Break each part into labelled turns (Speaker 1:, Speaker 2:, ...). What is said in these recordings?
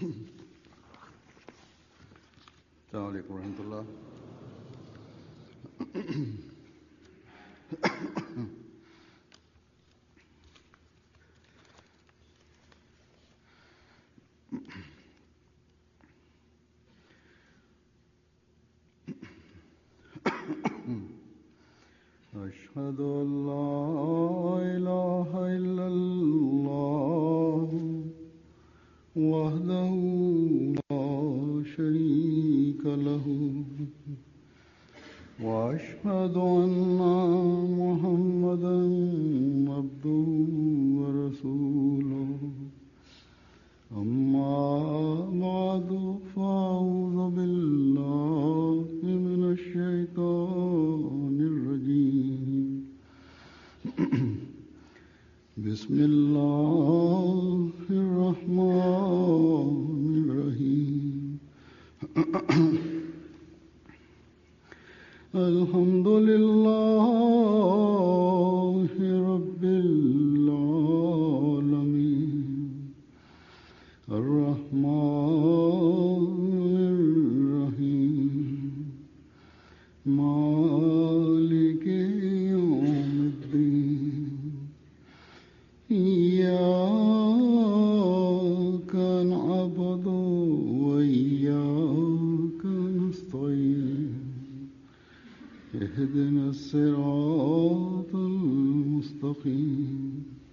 Speaker 1: السلام عليكم ورحمة الله أشهد أن لا إله إلا الله وحده لا شريك له وأشهد أن محمدا عبده ورسوله أما بعد فأعوذ بالله من الشيطان الرجيم بسم الله الرحمن الرحيم الحمد لله رب العالمين الرحمن الرحيم مالك يوم الدين إياك نعبد وإياك نستعين اهدنا الصراط المستقيم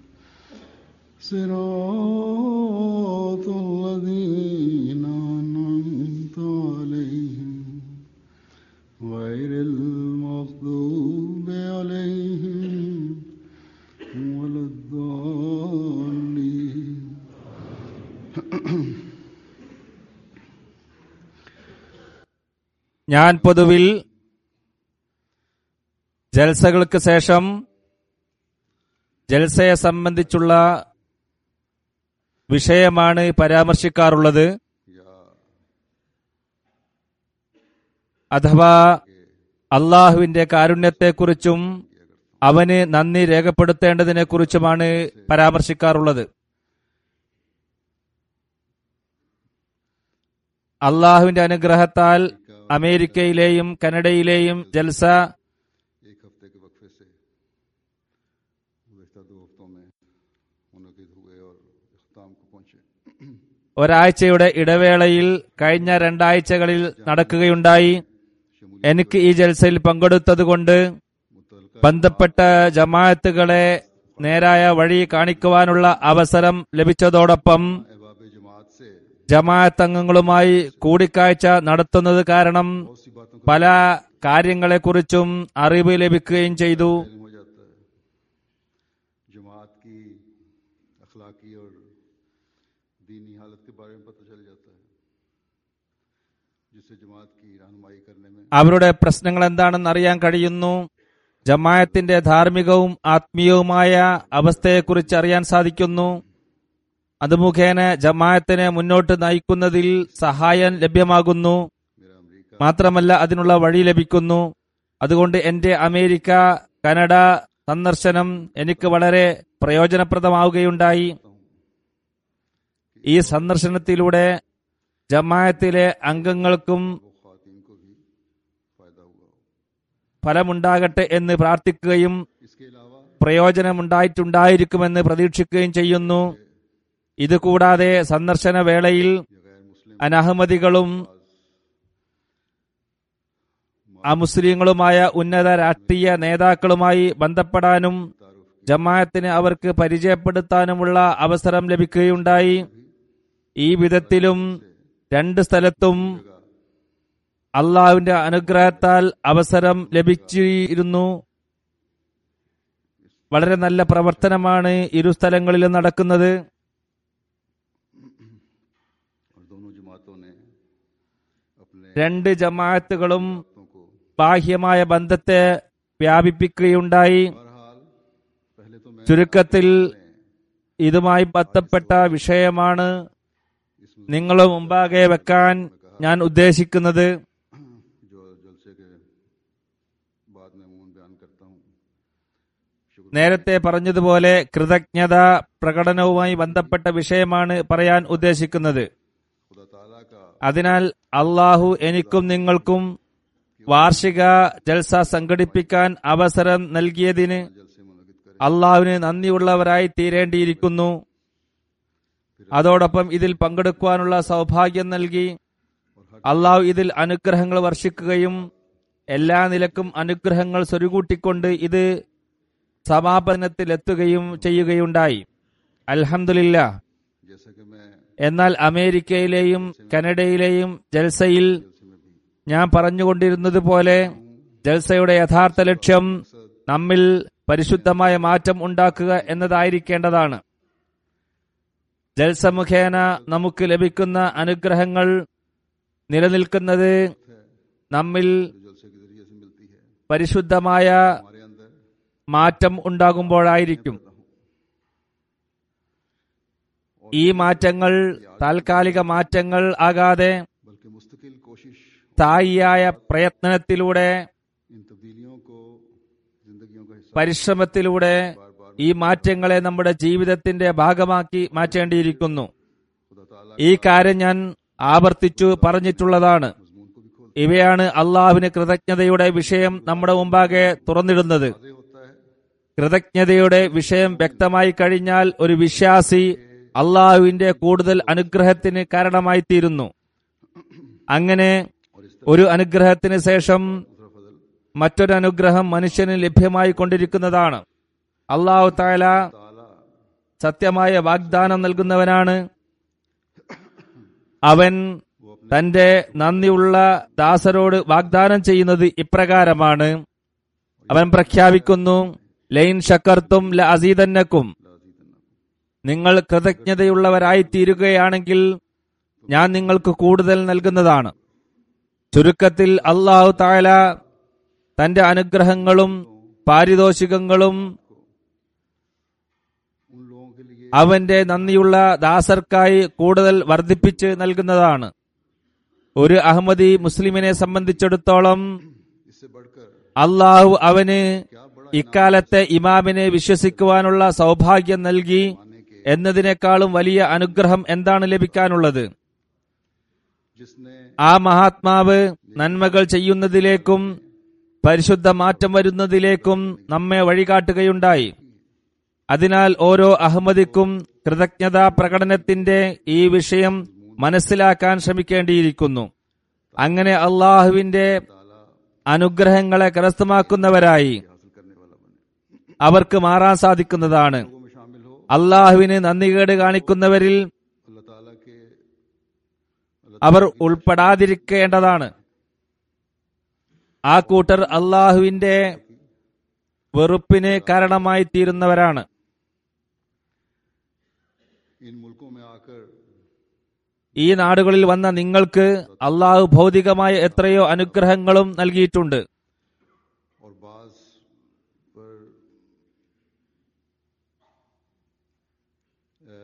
Speaker 1: صراط الذين أنعمت عليهم غير المغضوب عليهم ولا الضالين
Speaker 2: ഞാൻ പൊതുവിൽ ജൽസകൾക്ക് ശേഷം ജൽസയെ സംബന്ധിച്ചുള്ള വിഷയമാണ് പരാമർശിക്കാറുള്ളത് അഥവാ അള്ളാഹുവിന്റെ കാരുണ്യത്തെക്കുറിച്ചും അവന് നന്ദി രേഖപ്പെടുത്തേണ്ടതിനെക്കുറിച്ചുമാണ് പരാമർശിക്കാറുള്ളത് അള്ളാഹുവിന്റെ അനുഗ്രഹത്താൽ അമേരിക്കയിലെയും കനഡയിലെയും ജൽസ
Speaker 1: एक हफ्ते के वक्फे से गुजशत दो हफ्तों में मुनद हुए और अख्ताम को पहुंचे
Speaker 2: ഒരാഴ്ചയുടെ ഇടവേളയിൽ കഴിഞ്ഞ രണ്ടാഴ്ചകളിൽ നടക്കുകയുണ്ടായി എനിക്ക് ഈ ജൽസയിൽ പങ്കെടുത്തതുകൊണ്ട് ബന്ധപ്പെട്ട ജമാഅത്തുകളെ നേരായ വഴി കാണിക്കുവാനുള്ള അവസരം ലഭിച്ചതോടൊപ്പം
Speaker 1: अहबाब जमात से
Speaker 2: ജമാഅത്ത് അംഗങ്ങളുമായി കൂടിക്കാഴ്ച നടത്തുന്നത് കാരണം
Speaker 1: बहुत सी बातों का
Speaker 2: പല കാര്യങ്ങളെക്കുറിച്ചും അറിവ് ലഭിക്കുകയും ചെയ്തു
Speaker 1: इल्म हो जाता है जमात की अखलाकी और दीनी हालत के बारे में पता चल जाता है जिससे जमात की रहनुमाई करने में
Speaker 2: അവരുടെ പ്രശ്നങ്ങൾ എന്താണെന്ന് അറിയാൻ കഴിയുന്നു ജമായത്തിന്റെ ധാർമ്മികവും ആത്മീയവുമായ അവസ്ഥയെക്കുറിച്ച് അറിയാൻ സാധിക്കുന്നു അത് മുഖേന ജമായത്തിനെ മുന്നോട്ട് നയിക്കുന്നതിൽ സഹായം ലഭ്യമാകുന്നു
Speaker 1: मेरा अमरीका
Speaker 2: മാത്രമല്ല അതിനുള്ള വഴി ലഭിക്കുന്നു അതുകൊണ്ട് എന്റെ അമേരിക്ക കനഡ സന്ദർശനം എനിക്ക് വളരെ പ്രയോജനപ്രദമാവുകയുണ്ടായി ഈ സന്ദർശനത്തിലൂടെ ജമായത്തിലെ അംഗങ്ങൾക്കും
Speaker 1: वो खातन को भी फायदा हुआ हो
Speaker 2: ഫലമുണ്ടാകട്ടെ എന്ന് പ്രാർത്ഥിക്കുകയും
Speaker 1: इसके अलावा
Speaker 2: പ്രയോജനമുണ്ടായിട്ടുണ്ടായിരിക്കുമെന്ന് പ്രതീക്ഷിക്കുകയും ചെയ്യുന്നു ഇതുകൂടാതെ സന്ദർശന വേളയിൽ
Speaker 1: ये गैर मुस्लिम
Speaker 2: അനഹമതികളും അമുസ്ലിങ്ങളുമായ ഉന്നത രാഷ്ട്രീയ നേതാക്കളുമായി ബന്ധപ്പെടാനും ജമാഅത്തിന് അവർക്ക് പരിചയപ്പെടുത്താനുമുള്ള അവസരം ലഭിക്കുകയുണ്ടായി ഈ വിധത്തിലും രണ്ട് സ്ഥലത്തും അള്ളാഹുവിന്റെ അനുഗ്രഹത്താൽ അവസരം ലഭിച്ചിരുന്നു വളരെ നല്ല പ്രവർത്തനമാണ് ഇരു സ്ഥലങ്ങളിലും നടക്കുന്നത്
Speaker 1: और दोनों जमातों ने अपने
Speaker 2: രണ്ട് ജമാഅത്തുകളും
Speaker 1: बातों को
Speaker 2: ബാഹ്യമായ ബന്ധത്തെ വ്യാപിപ്പിക്കുകയുണ്ടായി
Speaker 1: बहरहाल पहले तो मैं
Speaker 2: ചുരുക്കത്തിൽ ഇതുമായി ബന്ധപ്പെട്ട വിഷയമാണ് നിങ്ങൾ മുമ്പാകെ വെക്കാൻ ഞാൻ ഉദ്ദേശിക്കുന്നത്
Speaker 1: जो जलसे के बाद में अमूमन बयान करता हूँ
Speaker 2: നേരത്തെ പറഞ്ഞതുപോലെ കൃതജ്ഞത പ്രകടനവുമായി ബന്ധപ്പെട്ട വിഷയമാണ് പറയാൻ ഉദ്ദേശിക്കുന്നത്
Speaker 1: का
Speaker 2: അതിനാൽ അള്ളാഹു എനിക്കും നിങ്ങൾക്കും വാർഷിക ജൽസ സംഘടിപ്പിക്കാൻ അവസരം നൽകിയതിന്
Speaker 1: जलसे मुनद करे
Speaker 2: അള്ളാഹുവിന് നന്ദിയുള്ളവരായി തീരേണ്ടിയിരിക്കുന്നു അതോടൊപ്പം ഇതിൽ പങ്കെടുക്കുവാനുള്ള സൗഭാഗ്യം നൽകി അള്ളാഹു ഇതിൽ അനുഗ്രഹങ്ങൾ വർഷിക്കുകയും എല്ലാ നിലക്കും അനുഗ്രഹങ്ങൾ സ്വരുകൂട്ടിക്കൊണ്ട് ഇത് സമാപനത്തിലെത്തുകയും ചെയ്യുകയുണ്ടായി അൽഹംദുലില്ല
Speaker 1: जैसा कि मैं
Speaker 2: എന്നാൽ അമേരിക്കയിലെയും കനഡയിലെയും ജൽസയിൽ
Speaker 1: जलसे में भी
Speaker 2: ഞാൻ പറഞ്ഞുകൊണ്ടിരുന്നത് പോലെ ജൽസയുടെ യഥാർത്ഥ ലക്ഷ്യം നമ്മിൽ പരിശുദ്ധമായ മാറ്റം ഉണ്ടാക്കുക എന്നതായിരിക്കേണ്ടതാണ് ജൽസ മുഖേന നമുക്ക് ലഭിക്കുന്ന അനുഗ്രഹങ്ങൾ നിലനിൽക്കുന്നത് നമ്മിൽ
Speaker 1: जो जलसे के जरिए से मिलती है
Speaker 2: പരിശുദ്ധമായ
Speaker 1: हमारे अंदर
Speaker 2: മാറ്റം ഉണ്ടാകുമ്പോഴായിരിക്കും ഈ മാറ്റങ്ങൾ താൽക്കാലിക മാറ്റങ്ങൾ ആകാതെ
Speaker 1: बल्कि मुस्तकिल कोशिश
Speaker 2: സ്ഥായിയായ പ്രയത്നത്തിലൂടെ
Speaker 1: इन तब्दीलियों को जिंदगियों का हिस्सा
Speaker 2: പരിശ്രമത്തിലൂടെ ഈ മാറ്റങ്ങളെ നമ്മുടെ ജീവിതത്തിന്റെ ഭാഗമാക്കി മാറ്റേണ്ടിയിരിക്കുന്നു
Speaker 1: खुदा ताला
Speaker 2: ഈ കാര്യം ഞാൻ ആവർത്തിച്ചു പറഞ്ഞിട്ടുള്ളതാണ്
Speaker 1: मजमून को भी खोल
Speaker 2: ഇവയാണ് അള്ളാഹുവിന് കൃതജ്ഞതയുടെ വിഷയം നമ്മുടെ മുമ്പാകെ തുറന്നിടുന്നത്
Speaker 1: वाजे होता है
Speaker 2: കൃതജ്ഞതയുടെ വിഷയം വ്യക്തമായി കഴിഞ്ഞാൽ ഒരു വിശ്വാസി അള്ളാഹുവിന്റെ കൂടുതൽ അനുഗ്രഹത്തിന് കാരണമായി തീരുന്നു അങ്ങനെ
Speaker 1: और इस
Speaker 2: ഒരു അനുഗ്രഹത്തിന് ശേഷം
Speaker 1: दूसरा फजल
Speaker 2: മറ്റൊരു അനുഗ്രഹം മനുഷ്യന് ലഭ്യമായി കൊണ്ടിരിക്കുന്നതാണ് അള്ളാഹു താല
Speaker 1: ताला
Speaker 2: സത്യമായ വാഗ്ദാനം നൽകുന്നവനാണ് അവൻ തന്റെ നന്ദിയുള്ള ദാസരോട് വാഗ്ദാനം ചെയ്യുന്നത് ഇപ്രകാരമാണ് അവൻ പ്രഖ്യാപിക്കുന്നു ലൈൻ ഷക്കർത്തും ല അസീതന്നക്കും നിങ്ങൾ കൃതജ്ഞതയുള്ളവരായി തീരുകയാണെങ്കിൽ ഞാൻ നിങ്ങൾക്ക് കൂടുതൽ നൽകുന്നതാണ് ചുരുക്കത്തിൽ അള്ളാഹു താല തന്റെ അനുഗ്രഹങ്ങളും പാരിതോഷികങ്ങളും
Speaker 1: उन लोगों के लिए
Speaker 2: അവന്റെ നന്ദിയുള്ള ദാസർക്കായി കൂടുതൽ വർദ്ധിപ്പിച്ച് നൽകുന്നതാണ് ഒരു അഹമ്മദി മുസ്ലിമിനെ സംബന്ധിച്ചിടത്തോളം
Speaker 1: इससे बढ़कर
Speaker 2: അള്ളാഹു അവന്
Speaker 1: क्या बड़ा
Speaker 2: ഇക്കാലത്തെ ഇമാമിനെ വിശ്വസിക്കുവാനുള്ള സൗഭാഗ്യം നൽകി
Speaker 1: आने के
Speaker 2: എന്നതിനേക്കാളും വലിയ അനുഗ്രഹം എന്താണ് ലഭിക്കാനുള്ളത്
Speaker 1: जिसने
Speaker 2: ആ മഹാത്മാവ് നന്മകൾ ചെയ്യുന്നതിലേക്കും പരിശുദ്ധ മാറ്റം വരുന്നതിലേക്കും നമ്മെ വഴികാട്ടുകയുണ്ടായി അതിനാൽ ഓരോ അഹമ്മദിക്കും കൃതജ്ഞതാ പ്രകടനത്തിന്റെ ഈ വിഷയം മനസ്സിലാക്കാൻ ശ്രമിക്കേണ്ടിയിരിക്കുന്നു അങ്ങനെ അള്ളാഹുവിന്റെ
Speaker 1: ताला
Speaker 2: അനുഗ്രഹങ്ങളെ കരസ്ഥമാക്കുന്നവരായി
Speaker 1: हासिल करने वाला बने
Speaker 2: അവർക്ക് മാറാൻ സാധിക്കുന്നതാണ്
Speaker 1: लोगों में शामिल हो
Speaker 2: അള്ളാഹുവിന് നന്ദികേട് കാണിക്കുന്നവരിൽ
Speaker 1: अल्लाह ताला के
Speaker 2: അവർ ഉൾപ്പെടാതിരിക്കേണ്ടതാണ് ആ കൂട്ടർ അള്ളാഹുവിന്റെ വെറുപ്പിന് കാരണമായി തീരുന്നവരാണ്
Speaker 1: इन मुल्कों में आकर
Speaker 2: ഈ നാടുകളിൽ വന്ന നിങ്ങൾക്ക് അള്ളാഹു ഭൗതികമായ എത്രയോ അനുഗ്രഹങ്ങളും നൽകിയിട്ടുണ്ട്
Speaker 1: और बाज पर अ,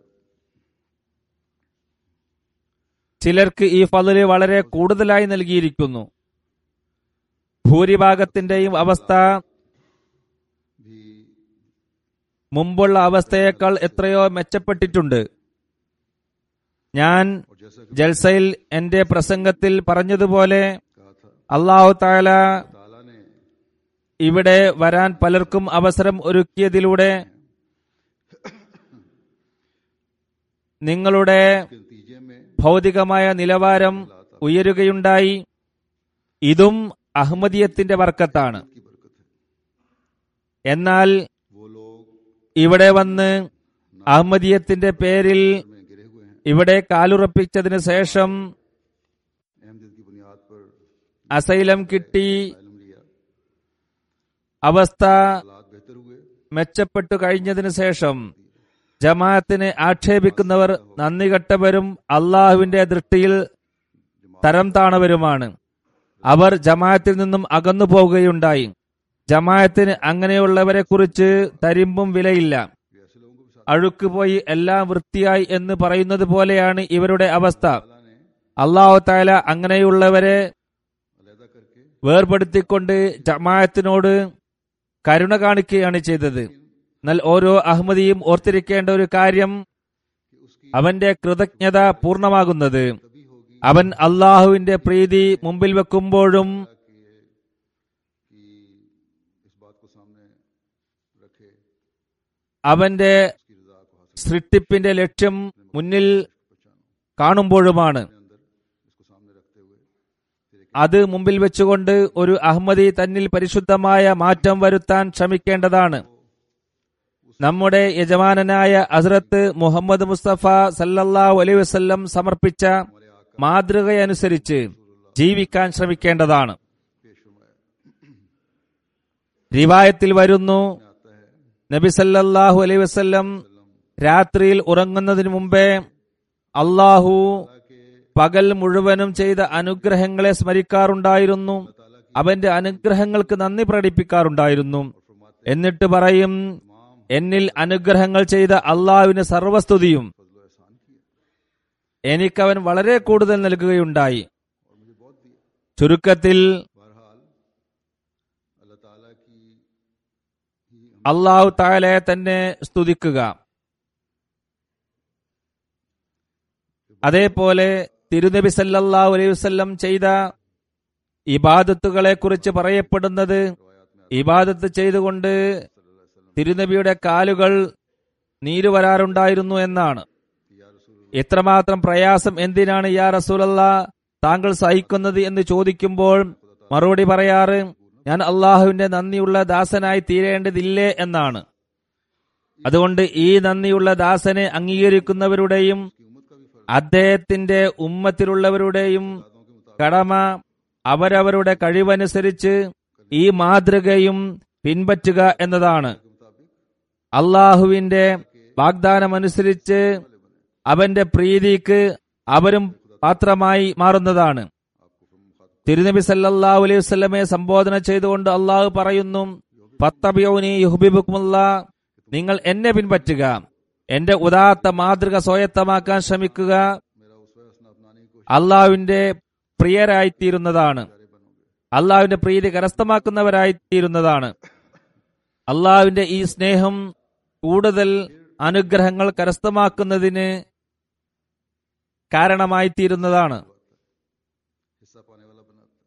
Speaker 2: ചിലർക്ക് ഈ ഫതില് വളരെ കൂടുതലായി നൽകിയിരിക്കുന്നു ഭൂരിഭാഗത്തിന്റെയും അവസ്ഥ
Speaker 1: भी
Speaker 2: മുമ്പുള്ള അവസ്ഥയേക്കാൾ എത്രയോ മെച്ചപ്പെട്ടിട്ടുണ്ട് ഞാൻ
Speaker 1: और जैसा कि
Speaker 2: ജൽസയിൽ എന്റെ പ്രസംഗത്തിൽ പറഞ്ഞതുപോലെ
Speaker 1: कहा था
Speaker 2: അള്ളാഹു താല
Speaker 1: ताला ने
Speaker 2: ഇവിടെ വരാൻ പലർക്കും അവസരം ഒരുക്കിയതിലൂടെ നിങ്ങളുടെ
Speaker 1: के नतीजे में
Speaker 2: ഭൗതികമായ നിലവാരം ഉയരുകയുണ്ടായി ഇതും അഹമ്മദീയത്തിന്റെ വർക്കത്താണ്
Speaker 1: की बरकत है
Speaker 2: എന്നാൽ
Speaker 1: वो लोग
Speaker 2: ഇവിടെ വന്ന് അഹമ്മദീയത്തിന്റെ പേരിൽ
Speaker 1: में गिरे हुए हैं
Speaker 2: ഇവിടെ കാലുറപ്പിച്ചതിന് ശേഷം
Speaker 1: अहमद की बुनियाद पर
Speaker 2: അസൈലം കിട്ടി
Speaker 1: इल्म लिया
Speaker 2: അവസ്ഥ
Speaker 1: हालात बेहतर हुए
Speaker 2: മെച്ചപ്പെട്ടു കഴിഞ്ഞതിനു ശേഷം ജമാഅത്തിനെ ആക്ഷേപിക്കുന്നവർ നന്ദി കെട്ടവരും അള്ളാഹുവിന്റെ ദൃഷ്ടിയിൽ തരം താണവരുമാണ് അവർ ജമാഅത്തിൽ നിന്നും അകന്നു പോവുകയുണ്ടായി ജമാഅത്തിന് അങ്ങനെയുള്ളവരെ കുറിച്ച് തരിമ്പും വിലയില്ല
Speaker 1: ये ऐसे लोगों को भी साथ
Speaker 2: അഴുക്ക് പോയി എല്ലാം വൃത്തിയായി എന്ന് പറയുന്നത് പോലെയാണ് ഇവരുടെ അവസ്ഥ
Speaker 1: ताला ने
Speaker 2: അള്ളാഹു താല അങ്ങനെയുള്ളവരെ
Speaker 1: अलहदा करके
Speaker 2: വേർപെടുത്തിക്കൊണ്ട് ജമാഅത്തിനോട് കരുണ കാണിക്കുകയാണ് ചെയ്തത് എന്നാൽ ഓരോ അഹമ്മദിയും ഓർത്തിരിക്കേണ്ട ഒരു കാര്യം
Speaker 1: कि उसकी
Speaker 2: അവന്റെ കൃതജ്ഞത പൂർണ്ണമാകുന്നത്
Speaker 1: तभी होगी
Speaker 2: അവൻ അള്ളാഹുവിന്റെ പ്രീതി മുമ്പിൽ വെക്കുമ്പോഴും
Speaker 1: किए कि इस बात को सामने रखे
Speaker 2: അവന്റെ
Speaker 1: उसकी रजा को हासिल
Speaker 2: സൃഷ്ടിപ്പിന്റെ ലക്ഷ്യം മുന്നിൽ കാണുമ്പോഴുമാണ്
Speaker 1: अंदर इसको सामने रखते हुए तेरे
Speaker 2: അത് മുമ്പിൽ വെച്ചുകൊണ്ട് ഒരു അഹമ്മദി തന്നിൽ പരിശുദ്ധമായ മാറ്റം വരുത്താൻ ശ്രമിക്കേണ്ടതാണ് നമ്മുടെ യജമാനനായ ഹസ്രത്ത് മുഹമ്മദ് മുസ്തഫ സല്ലല്ലാഹു അലൈഹി വസല്ലം സമർപ്പിച്ച മാതൃകയനുസരിച്ച് ജീവിക്കാൻ ശ്രമിക്കേണ്ടതാണ് റിവായത്തിൽ വരുന്നു നബി സല്ലല്ലാഹു അലൈഹി വസല്ലം രാത്രിയിൽ ഉറങ്ങുന്നതിന് മുമ്പേ അള്ളാഹു പകൽ മുഴുവനും ചെയ്ത അനുഗ്രഹങ്ങളെ സ്മരിക്കാറുണ്ടായിരുന്നു അവന്റെ അനുഗ്രഹങ്ങൾക്ക് നന്ദി പ്രകടിപ്പിക്കാറുണ്ടായിരുന്നു എന്നിട്ട് പറയും എന്നിൽ അനുഗ്രഹങ്ങൾ ചെയ്ത അള്ളാഹുവിന് സർവസ്തുതിയും എനിക്കവൻ വളരെ കൂടുതൽ നൽകുകയുണ്ടായി ചുരുക്കത്തിൽ
Speaker 1: बहरहाल अल्लाह ताला की ही
Speaker 2: അള്ളാഹു താലെ തന്നെ സ്തുതിക്കുക അതേപോലെ തിരുനബി സല്ലല്ലാഹു അലൈഹി വസല്ലം ചെയ്ത ഇബാദത്തുകളെ കുറിച്ച് പറയപ്പെടുന്നത് ഇബാദത്ത് ചെയ്തുകൊണ്ട് തിരുനബിയുടെ കാലുകൾ നീര് വരാറുണ്ടായിരുന്നു എന്നാണ് എത്രമാത്രം പ്രയാസം എന്തിനാണ് യാ റസൂലല്ല താങ്കൾ സഹിക്കുന്നത് എന്ന് ചോദിക്കുമ്പോൾ മറുപടി പറയാറ് ഞാൻ അള്ളാഹുവിന്റെ നന്ദിയുള്ള ദാസനായി തീരേണ്ടതില്ലേ എന്നാണ് അതുകൊണ്ട് ഈ നന്ദിയുള്ള ദാസനെ അംഗീകരിക്കുന്നവരുടെയും അദ്ദേഹത്തിന്റെ ഉമ്മത്തിലുള്ളവരുടെയും കടമ അവരവരുടെ കഴിവനുസരിച്ച് ഈ മാതൃകയും പിൻപറ്റുക എന്നതാണ് അള്ളാഹുവിന്റെ വാഗ്ദാനമനുസരിച്ച് അവന്റെ പ്രീതിക്ക് അവരും പാത്രമായി മാറുന്നതാണ് തിരുനബി സല്ലല്ലാഹു അലൈഹി വസല്ലമയെ സംബോധന ചെയ്തുകൊണ്ട് അള്ളാഹു പറയുന്നു ഫത്തബിയൂനി യുഹ്ബിബുക്കുമുള്ള നിങ്ങൾ എന്നെ പിൻപറ്റുക എന്റെ ഉദാത്ത മാതൃക സ്വായത്തമാക്കാൻ ശ്രമിക്കുക അള്ളാഹുവിന്റെ പ്രിയരായിത്തീരുന്നതാണ് അള്ളാഹുവിന്റെ പ്രീതി കരസ്ഥമാക്കുന്നവരായിത്തീരുന്നതാണ് അള്ളാഹുവിന്റെ ഈ സ്നേഹം കൂടുതൽ അനുഗ്രഹങ്ങൾ കരസ്ഥമാക്കുന്നതിന് കാരണമായിത്തീരുന്നതാണ്
Speaker 1: हिस्सा पाने वाला बनाता है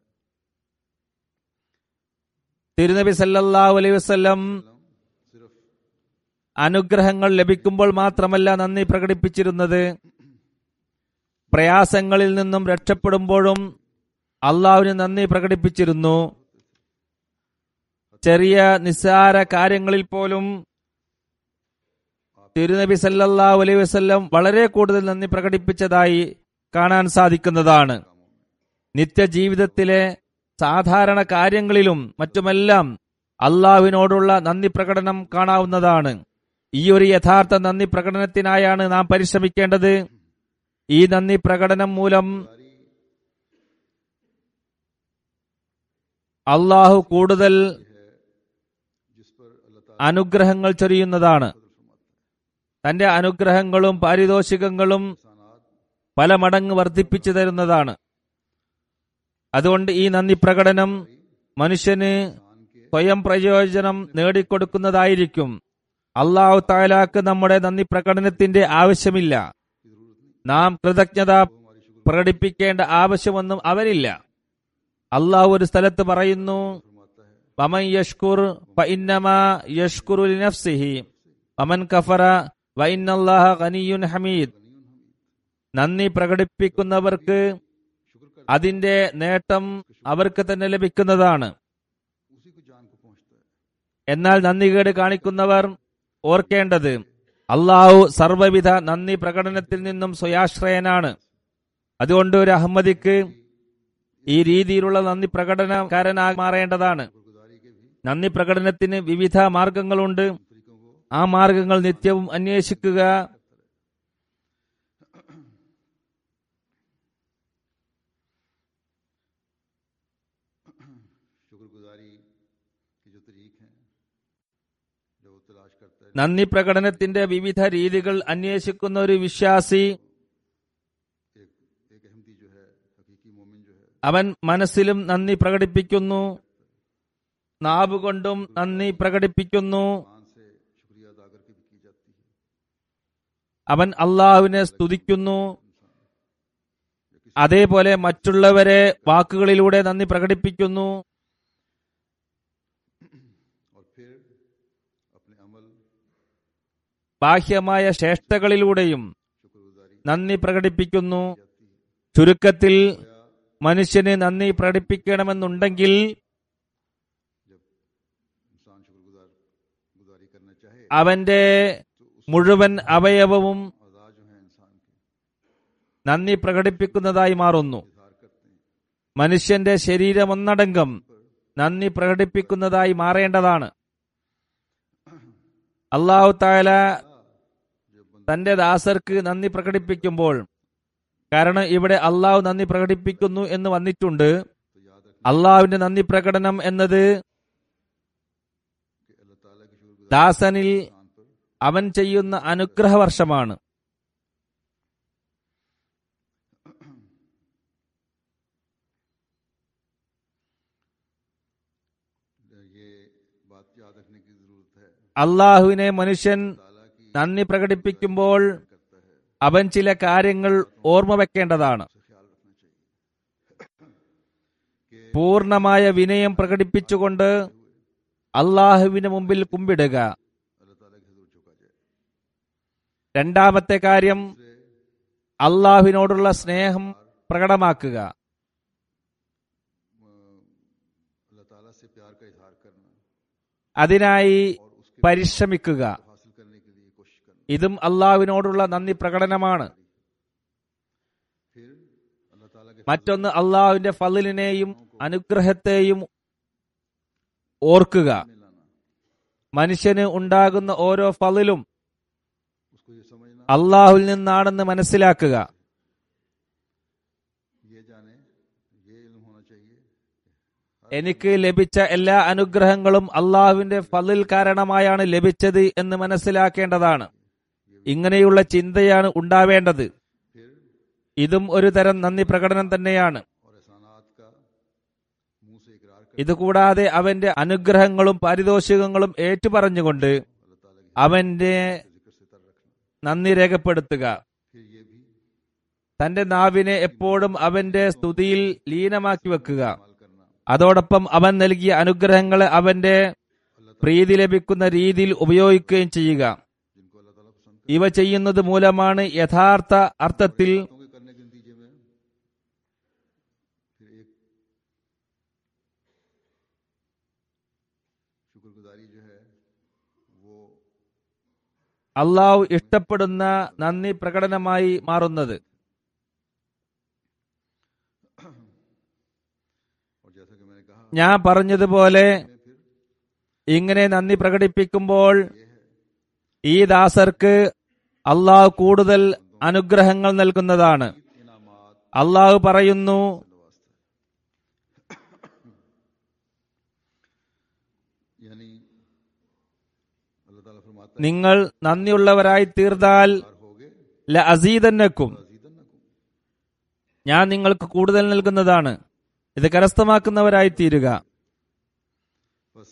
Speaker 2: തിരുനബി സല്ലല്ലാഹു അലൈഹി വസല്ലം
Speaker 1: सिर्फ
Speaker 2: അനുഗ്രഹങ്ങൾ ലഭിക്കുമ്പോൾ മാത്രമല്ല നന്ദി പ്രകടിപ്പിച്ചിരുന്നത് പ്രയാസങ്ങളിൽ നിന്നും രക്ഷപ്പെടുമ്പോഴും അള്ളാഹുവിന് നന്ദി പ്രകടിപ്പിച്ചിരുന്നു ചെറിയ നിസ്സാര കാര്യങ്ങളിൽ പോലും തിരുനബി സല്ലല്ലാഹു അലൈഹി വസല്ലം വളരെ കൂടുതൽ നന്ദി പ്രകടിപ്പിച്ചതായി കാണാൻ സാധിക്കുന്നതാണ് നിത്യജീവിതത്തിലെ സാധാരണ കാര്യങ്ങളിലും മറ്റുമെല്ലാം അള്ളാഹുവിനോടുള്ള നന്ദി പ്രകടനം കാണാവുന്നതാണ് ഈ ഒരു യഥാർത്ഥ നന്ദി പ്രകടനത്തിനായാണ് നാം പരിശ്രമിക്കേണ്ടത് ഈ നന്ദി പ്രകടനം മൂലം അള്ളാഹു കൂടുതൽ
Speaker 1: जिस पर अल्लाह ताला
Speaker 2: അനുഗ്രഹങ്ങൾ ചൊരിയുന്നതാണ് തന്റെ അനുഗ്രഹങ്ങളും പാരിതോഷികങ്ങളും പല മടങ്ങ് വർദ്ധിപ്പിച്ചു തരുന്നതാണ് അതുകൊണ്ട് ഈ നന്ദി പ്രകടനം മനുഷ്യന് സ്വയം പ്രയോജനം നേടിക്കൊടുക്കുന്നതായിരിക്കും അള്ളാഹു താലാക്ക് നമ്മുടെ നന്ദി പ്രകടനത്തിന്റെ ആവശ്യമില്ല നാം കൃതജ്ഞത പ്രകടിപ്പിക്കേണ്ട ആവശ്യമൊന്നും അവനില്ല അള്ളാഹു ഒരു സ്ഥലത്ത് പറയുന്നു വമൻ യഷ്കുർ ഫഇന്നമാ യഷ്കുറു ലിനഫ്സിഹി വമൻ കഫറ വഇന്നല്ലാഹ ഗനിയുൻ ഹമീദ് നന്ദി പ്രകടിപ്പിക്കുന്നവർക്ക് അതിന്റെ നേട്ടം അവർക്ക് തന്നെ ലഭിക്കുന്നതാണ്
Speaker 1: उसी को जान को पहुंचता है
Speaker 2: എന്നാൽ നന്ദികേട് കാണിക്കുന്നവർ ഓർക്കേണ്ടത് അള്ളാഹു സർവവിധ നന്ദി പ്രകടനത്തിൽ നിന്നും സ്വയാശ്രയനാണ് അതുകൊണ്ട് ഒരു അഹമ്മദിക്ക് ഈ രീതിയിലുള്ള നന്ദി പ്രകടനക്കാരനായി മാറേണ്ടതാണ് നന്ദി പ്രകടനത്തിന് വിവിധ മാർഗങ്ങളുണ്ട് ആ മാർഗങ്ങൾ നിത്യവും അന്വേഷിക്കുക
Speaker 1: शुक्रगुजारी की जो तरीक हैं जो वो तलाश करता है
Speaker 2: നന്ദി പ്രകടനത്തിന്റെ വിവിധ രീതികൾ അന്വേഷിക്കുന്ന ഒരു വിശ്വാസി
Speaker 1: एक एक अहमदी जो है हकीकी मोमिन जो है
Speaker 2: അവൻ മനസ്സിലും നന്ദി പ്രകടിപ്പിക്കുന്നു നാവ് കൊണ്ടും നന്ദി പ്രകടിപ്പിക്കുന്നു
Speaker 1: मान से शुक्रिया अदा करके भी की जाती है
Speaker 2: അവൻ അള്ളാഹുവിനെ സ്തുതിക്കുന്നു അതേപോലെ മറ്റുള്ളവരെ വാക്കുകളിലൂടെ നന്ദി പ്രകടിപ്പിക്കുന്നു
Speaker 1: और फिर अपने अमल
Speaker 2: ബാഹ്യമായ ശ്രേഷ്ഠകളിലൂടെയും
Speaker 1: शुक्रगुजारी
Speaker 2: നന്ദി പ്രകടിപ്പിക്കുന്നു ചുരുക്കത്തിൽ മനുഷ്യന് നന്ദി പ്രകടിപ്പിക്കണമെന്നുണ്ടെങ്കിൽ
Speaker 1: इंसान शुक्रगुजार गुजारी करना चाहे
Speaker 2: അവന്റെ മുഴുവൻ അവയവവും
Speaker 1: अदा जो है इंसान के
Speaker 2: നന്ദി പ്രകടിപ്പിക്കുന്നതായി മാറുന്നു
Speaker 1: इजहार करते हैं
Speaker 2: മനുഷ്യന്റെ ശരീരം ഒന്നടങ്കം നന്ദി പ്രകടിപ്പിക്കുന്നതായി മാറേണ്ടതാണ് അള്ളാഹു താല തന്റെ ദാസർക്ക് നന്ദി പ്രകടിപ്പിക്കുമ്പോൾ കാരണം ഇവിടെ അള്ളാഹു നന്ദി പ്രകടിപ്പിക്കുന്നു എന്ന് വന്നിട്ടുണ്ട്
Speaker 1: तो याद रखना
Speaker 2: അള്ളാഹുവിന്റെ നന്ദി പ്രകടനം എന്നത്
Speaker 1: कि अल्लाह ताला की शुक्रगुजार
Speaker 2: ദാസനിൽ
Speaker 1: इंसान पर
Speaker 2: അവൻ ചെയ്യുന്ന അനുഗ്രഹവർഷമാണ്
Speaker 1: ये बात याद रखने की जरूरत है
Speaker 2: അള്ളാഹുവിനെ മനുഷ്യൻ
Speaker 1: ताला की
Speaker 2: നന്ദി പ്രകടിപ്പിക്കുമ്പോൾ
Speaker 1: करता है
Speaker 2: അവൻ ചില കാര്യങ്ങൾ ഓർമ്മ വെക്കേണ്ടതാണ്
Speaker 1: उसे ख्याल रखना चाहिए
Speaker 2: പൂർണമായ വിനയം പ്രകടിപ്പിച്ചുകൊണ്ട് അള്ളാഹുവിന് മുമ്പിൽ കുമ്പിടുക
Speaker 1: अल्लाह ताला के हजूर झुका जाए
Speaker 2: രണ്ടാമത്തെ കാര്യം അള്ളാഹുവിനോടുള്ള സ്നേഹം പ്രകടമാക്കുക
Speaker 1: अल्लाह ताला से प्यार का इजहार करना
Speaker 2: അതിനായി
Speaker 1: और उसके
Speaker 2: പരിശ്രമിക്കുക
Speaker 1: हासिल करने के लिए कोशिश करना
Speaker 2: ഇതും അള്ളാഹുവിനോടുള്ള നന്ദി പ്രകടനമാണ്
Speaker 1: फिर अल्लाह ताला के
Speaker 2: മറ്റൊന്ന് അള്ളാഹുവിന്റെ ഫലിനെയും അനുഗ്രഹത്തെയും ഓർക്കുക
Speaker 1: में लाना
Speaker 2: മനുഷ്യന് ഉണ്ടാകുന്ന ഓരോ ഫലിലും
Speaker 1: उसको ये समझना
Speaker 2: അള്ളാഹുവിൽ നിന്നാണെന്ന് മനസ്സിലാക്കുക
Speaker 1: ये जाने ये इल्म होना चाहिए
Speaker 2: എനിക്ക് ലഭിച്ച എല്ലാ അനുഗ്രഹങ്ങളും അള്ളാഹുവിന്റെ ഫലിൽ കാരണമായാണ് ലഭിച്ചത് എന്ന് മനസ്സിലാക്കേണ്ടതാണ് ഇങ്ങനെയുള്ള ചിന്തയാണ് ഉണ്ടാവേണ്ടത്
Speaker 1: फिर
Speaker 2: ഇതും ഒരു തരം നന്ദി പ്രകടനം തന്നെയാണ്
Speaker 1: और एहसानात का मुंह से इकरार कर
Speaker 2: ഇതുകൂടാതെ അവന്റെ അനുഗ്രഹങ്ങളും പാരിതോഷികങ്ങളും ഏറ്റുപറഞ്ഞുകൊണ്ട്
Speaker 1: अल्लाह ताला के
Speaker 2: അവന്റെ
Speaker 1: जिक्र से तर रखना
Speaker 2: നന്ദി രേഖപ്പെടുത്തുക
Speaker 1: फिर ये भी
Speaker 2: തന്റെ നാവിനെ എപ്പോഴും അവന്റെ സ്തുതിയിൽ ലീനമാക്കി വെക്കുക
Speaker 1: इस्तेमाल करना
Speaker 2: അതോടൊപ്പം അവൻ നൽകിയ അനുഗ്രഹങ്ങളെ അവന്റെ പ്രീതി ലഭിക്കുന്ന രീതിയിൽ ഉപയോഗിക്കുകയും ചെയ്യുക
Speaker 1: जिनको अल्लाह ताला पसंद
Speaker 2: ഇവ ചെയ്യുന്നത് മൂലമാണ് യഥാർത്ഥ അർത്ഥത്തിൽ
Speaker 1: करतों के करने के नतीजे में फिर एक शुक्रगुजारी जो है वो
Speaker 2: അള്ളാഹു ഇഷ്ടപ്പെടുന്ന നന്ദി പ്രകടനമായി മാറുന്നത്
Speaker 1: और जैसा कि मैंने कहा
Speaker 2: ഞാൻ പറഞ്ഞതുപോലെ
Speaker 1: में फिर
Speaker 2: ഇങ്ങനെ നന്ദി പ്രകടിപ്പിക്കുമ്പോൾ ഈ ദാസർക്ക് അള്ളാഹു കൂടുതൽ അനുഗ്രഹങ്ങൾ നൽകുന്നതാണ്
Speaker 1: इनामात
Speaker 2: അള്ളാഹു പറയുന്നു
Speaker 1: यानी अल्लाह ताला फरमाता है
Speaker 2: നിങ്ങൾ നന്ദിയുള്ളവരായി തീർന്നാൽ
Speaker 1: "कार होगे
Speaker 2: ല അസീതന്നക്കും
Speaker 1: अजीदन्नकुम
Speaker 2: ഞാൻ നിങ്ങൾക്ക് കൂടുതൽ നൽകുന്നതാണ് ഇത് കരസ്ഥമാക്കുന്നവരായി തീരുക
Speaker 1: बस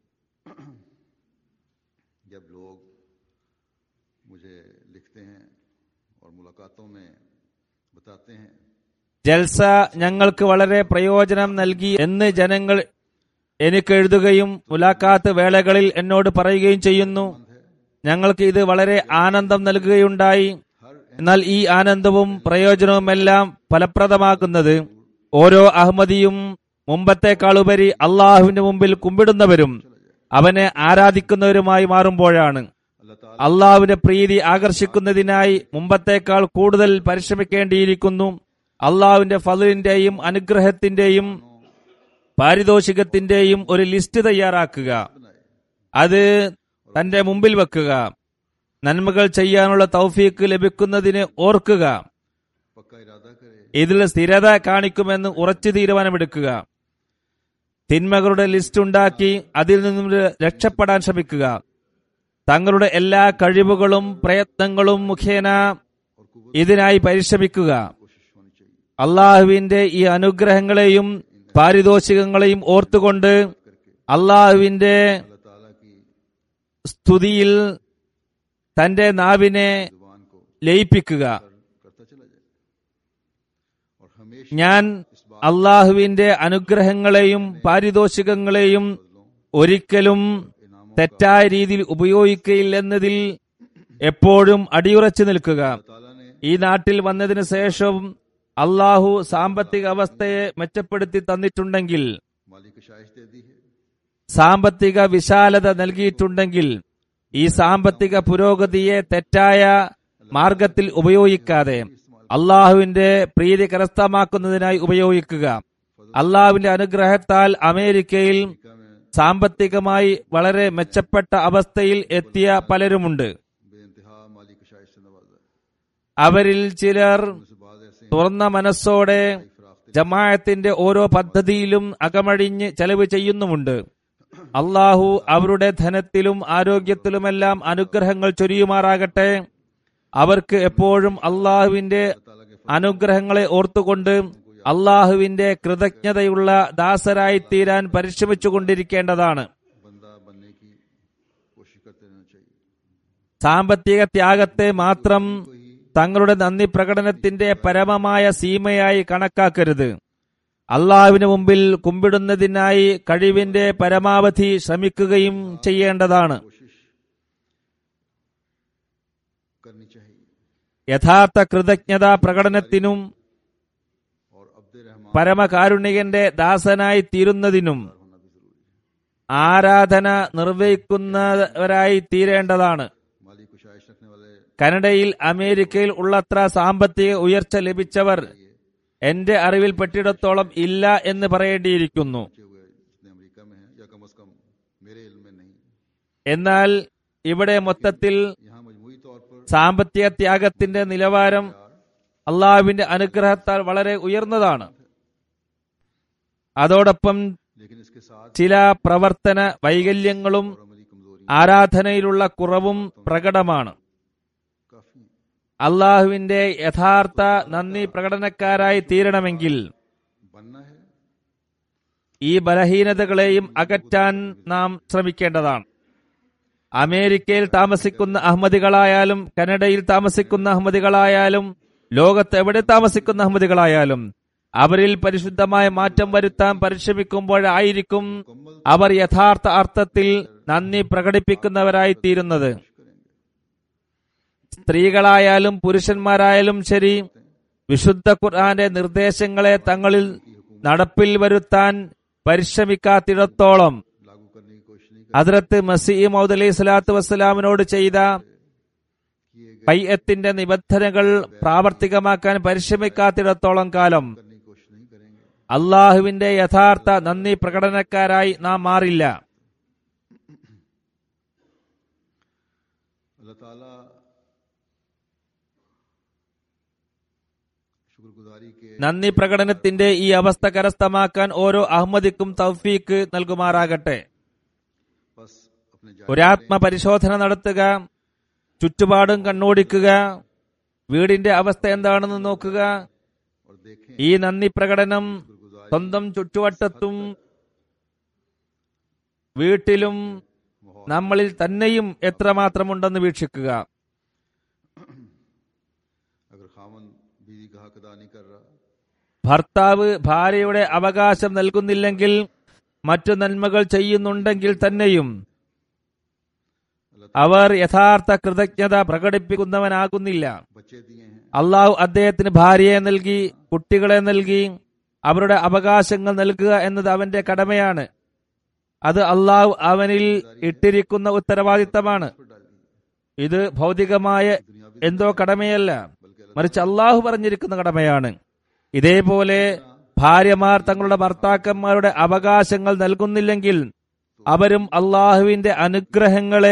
Speaker 1: जब लोग मुझे लिखते हैं और मुलाकातों में बताते हैं
Speaker 2: ജൽസ ഞങ്ങൾക്ക് വളരെ പ്രയോജനം നൽകി എന്ന് ജനങ്ങൾ എനിക്ക് എഴുതുകയും മുലാഖാത്ത് വേളകളിൽ എന്നോട് പറയുകയും ചെയ്യുന്നു ഞങ്ങൾക്ക് ഇത് വളരെ ആനന്ദം നൽകുകയുണ്ടായി എന്നാൽ ഈ ആനന്ദവും പ്രയോജനവുമെല്ലാം ഫലപ്രദമാക്കുന്നത് ഓരോ അഹമ്മദിയും മുമ്പത്തേക്കാളുപരി അള്ളാഹുവിന്റെ മുമ്പിൽ കുമ്പിടുന്നവരും അവനെ ആരാധിക്കുന്നവരുമായി മാറുമ്പോഴാണ്
Speaker 1: अल्लाह ताला
Speaker 2: അള്ളാഹുവിന്റെ പ്രീതി ആകർഷിക്കുന്നതിനായി മുമ്പത്തേക്കാൾ കൂടുതൽ പരിശ്രമിക്കേണ്ടിയിരിക്കുന്നു അള്ളാഹുവിന്റെ ഫലിന്റെയും അനുഗ്രഹത്തിന്റെയും പാരിതോഷികത്തിന്റെയും ഒരു ലിസ്റ്റ് തയ്യാറാക്കുക അത് തന്റെ മുമ്പിൽ വെക്കുക നന്മകൾ ചെയ്യാനുള്ള തൗഫീക്ക് ലഭിക്കുന്നതിന് ഓർക്കുക
Speaker 1: पक्का इरादा करे
Speaker 2: ഇതിൽ സ്ഥിരത കാണിക്കുമെന്ന് ഉറച്ചു തീരുമാനമെടുക്കുക തിന്മകളുടെ ലിസ്റ്റ് ഉണ്ടാക്കി അതിൽ നിന്നും രക്ഷപ്പെടാൻ ശ്രമിക്കുക തങ്ങളുടെ എല്ലാ കഴിവുകളും പ്രയത്നങ്ങളും മുഖേന ഇതിനായി പരിശ്രമിക്കുക
Speaker 1: कोशिश होनी चाहिए
Speaker 2: അള്ളാഹുവിന്റെ ഈ അനുഗ്രഹങ്ങളെയും പാരിതോഷികങ്ങളെയും ഓർത്തുകൊണ്ട് അള്ളാഹുവിന്റെ
Speaker 1: अल्लाह ताला की
Speaker 2: സ്തുതിയിൽ തന്റെ നാവിനെ
Speaker 1: जुबान को
Speaker 2: ലയിപ്പിക്കുക
Speaker 1: कर, करता चला जाए और
Speaker 2: ഞാൻ അള്ളാഹുവിന്റെ അനുഗ്രഹങ്ങളെയും പാരിതോഷികങ്ങളെയും ഒരിക്കലും തെറ്റായ രീതിയിൽ ഉപയോഗിക്കയില്ലെന്നതിൽ എപ്പോഴും അടിയുറച്ചു നിൽക്കുക
Speaker 1: ताला ने
Speaker 2: ഈ നാട്ടിൽ വന്നതിന് ശേഷം അള്ളാഹു സാമ്പത്തിക അവസ്ഥയെ മെച്ചപ്പെടുത്തി തന്നിട്ടുണ്ടെങ്കിൽ
Speaker 1: मालिक की शाइश दे दी है
Speaker 2: സാമ്പത്തിക വിശാലത നൽകിയിട്ടുണ്ടെങ്കിൽ ഈ സാമ്പത്തിക പുരോഗതിയെ തെറ്റായ മാർഗത്തിൽ ഉപയോഗിക്കാതെ അള്ളാഹുവിന്റെ പ്രീതി കരസ്ഥമാക്കുന്നതിനായി ഉപയോഗിക്കുക അള്ളാഹുവിന്റെ അനുഗ്രഹത്താൽ അമേരിക്കയിൽ
Speaker 1: अमेरिका में
Speaker 2: സാമ്പത്തികമായി വളരെ മെച്ചപ്പെട്ട അവസ്ഥയിൽ എത്തിയ പലരുമുണ്ട്
Speaker 1: बेइंतहा मालिक की शाइश से नवाजा है
Speaker 2: അവരിൽ ചിലർ
Speaker 1: उनसे बाद ऐसे हैं
Speaker 2: തുറന്ന മനസ്സോടെ
Speaker 1: फराख्ते
Speaker 2: ജമാഅത്തിന്റെ ഓരോ പദ്ധതിയിലും അകമഴിഞ്ഞ് ചെലവ് ചെയ്യുന്നുമുണ്ട് അള്ളാഹു അവരുടെ ധനത്തിലും ആരോഗ്യത്തിലുമെല്ലാം അനുഗ്രഹങ്ങൾ ചൊരിയുമാറാകട്ടെ അവർക്ക് എപ്പോഴും അള്ളാഹുവിന്റെ
Speaker 1: ताला के
Speaker 2: അനുഗ്രഹങ്ങളെ ഓർത്തുകൊണ്ട് അള്ളാഹുവിന്റെ കൃതജ്ഞതയുള്ള ദാസരായി തീരാൻ പരിശ്രമിച്ചുകൊണ്ടിരിക്കേണ്ടതാണ്
Speaker 1: बंदा बनने की कोशिश करते रहना चाहिए
Speaker 2: സാമ്പത്തിക ത്യാഗത്തെ മാത്രം തങ്ങളുടെ നന്ദി പ്രകടനത്തിന്റെ പരമമായ സീമയായി കണക്കാക്കരുത് അള്ളാഹുവിന് മുമ്പിൽ കുമ്പിടുന്നതിനായി കഴിവിന്റെ പരമാവധി ശ്രമിക്കുകയും ചെയ്യേണ്ടതാണ്
Speaker 1: कोशिश करनी चाहिए
Speaker 2: യഥാർത്ഥ കൃതജ്ഞതാ പ്രകടനത്തിനും
Speaker 1: और अब्द रहमान
Speaker 2: പരമകാരുണികന്റെ ദാസനായി തീരുന്നതിനും
Speaker 1: होना भी जरूरी है
Speaker 2: ആരാധന നിർവഹിക്കുന്നവരായി തീരേണ്ടതാണ്
Speaker 1: मालिक को शाइश रखने वाले
Speaker 2: കനഡയിൽ അമേരിക്കയിൽ ഉള്ളത്ര സാമ്പത്തിക ഉയർച്ച ലഭിച്ചവർ എന്റെ അറിവിൽ പെട്ടിടത്തോളം ഇല്ല എന്ന് പറയേണ്ടിയിരിക്കുന്നു
Speaker 1: बचे हुए जितने अमेरिका में हैं या कम अज कम मेरे इल्म में नहीं
Speaker 2: എന്നാൽ ഇവിടെ മൊത്തത്തിൽ
Speaker 1: यहाँ मजमूई तौर पर
Speaker 2: സാമ്പത്തിക ത്യാഗത്തിന്റെ നിലവാരം അള്ളാഹുവിന്റെ അനുഗ്രഹത്താൽ വളരെ ഉയർന്നതാണ് അതോടൊപ്പം
Speaker 1: लेकिन इसके साथ
Speaker 2: ചില പ്രവർത്തന വൈകല്യങ്ങളും
Speaker 1: और अमली कमजोरी
Speaker 2: ആരാധനയിലുള്ള കുറവും പ്രകടമാണ്
Speaker 1: काफी हैं।
Speaker 2: അള്ളാഹുവിന്റെ യഥാർത്ഥ നന്ദി പ്രകടനക്കാരായി തീരണമെങ്കിൽ
Speaker 1: बनना है
Speaker 2: ഈ ബലഹീനതകളെയും അകറ്റാൻ നാം ശ്രമിക്കേണ്ടതാണ് അമേരിക്കയിൽ താമസിക്കുന്ന അഹമ്മദികളായാലും കനഡയിൽ താമസിക്കുന്ന അഹമ്മദികളായാലും ലോകത്ത് എവിടെ താമസിക്കുന്ന അഹമ്മദികളായാലും അവരിൽ പരിശുദ്ധമായ മാറ്റം വരുത്താൻ പരിശ്രമിക്കുമ്പോഴായിരിക്കും അവർ യഥാർത്ഥ അർത്ഥത്തിൽ നന്ദി പ്രകടിപ്പിക്കുന്നവരായി തീരുന്നത് സ്ത്രീകളായാലും പുരുഷന്മാരായാലും ശരി വിശുദ്ധ ഖുർആന്റെ നിർദ്ദേശങ്ങളെ തങ്ങളിൽ നടപ്പിൽ വരുത്താൻ പരിശ്രമിക്കാത്തിടത്തോളം
Speaker 1: लागू करने की कोशिश नहीं
Speaker 2: ഹദ്രത്ത് മസീ മൗദ് അലൈഹി സ്വലാത്തു വസ്സലാമിനോട് ചെയ്ത
Speaker 1: किए गए
Speaker 2: പയ്യത്തിന്റെ നിബന്ധനകൾ പ്രാവർത്തികമാക്കാൻ പരിശ്രമിക്കാത്തിടത്തോളം കാലം
Speaker 1: करने की कोशिश नहीं करेंगे
Speaker 2: അള്ളാഹുവിന്റെ യഥാർത്ഥ നന്ദി പ്രകടനക്കാരായി നാം മാറില്ല
Speaker 1: अल्लाह ताला शुक्रगुजारी के
Speaker 2: നന്ദി പ്രകടനത്തിന്റെ ഈ അവസ്ഥ കരസ്ഥമാക്കാൻ ഓരോ അഹമ്മദിക്കും തൗഫീക്ക് നൽകുമാറാകട്ടെ
Speaker 1: बस अपने जायजे
Speaker 2: ഒരാത്മ പരിശോധന നടത്തുക ചുറ്റുപാടും കണ്ണോടിക്കുക വീടിന്റെ അവസ്ഥ എന്താണെന്ന് നോക്കുക
Speaker 1: और देखें
Speaker 2: ഈ നന്ദി പ്രകടനം
Speaker 1: शुक्रगुजारी
Speaker 2: സ്വന്തം ചുറ്റുവട്ടത്തും വീട്ടിലും നമ്മളിൽ തന്നെയും എത്രമാത്രമുണ്ടെന്ന് വീക്ഷിക്കുക
Speaker 1: अगर खामन बीवी का हक अदा नहीं कर रहा
Speaker 2: ഭർത്താവ് ഭാര്യയുടെ അവകാശം നൽകുന്നില്ലെങ്കിൽ മറ്റു നന്മകൾ ചെയ്യുന്നുണ്ടെങ്കിൽ തന്നെയും അവർ യഥാർത്ഥ കൃതജ്ഞത പ്രകടിപ്പിക്കുന്നവനാകുന്നില്ല
Speaker 1: बच्चे दिए हैं
Speaker 2: അള്ളാഹു അദ്ദേഹത്തിന് ഭാര്യയെ നൽകി കുട്ടികളെ നൽകി അവരുടെ അവകാശങ്ങൾ നൽകുക എന്നത് അവന്റെ കടമയാണ് അത് അള്ളാഹു അവനിൽ ഇട്ടിരിക്കുന്ന ഉത്തരവാദിത്തമാണ്
Speaker 1: पर डाल दी
Speaker 2: ഇത് ഭൗതികമായ എന്തോ കടമയല്ല മറിച്ച് അള്ളാഹു പറഞ്ഞിരിക്കുന്ന കടമയാണ് ഇതേപോലെ ഭാര്യമാർ തങ്ങളുടെ ഭർത്താക്കന്മാരുടെ അവകാശങ്ങൾ നൽകുന്നില്ലെങ്കിൽ അവരും അള്ളാഹുവിന്റെ അനുഗ്രഹങ്ങളെ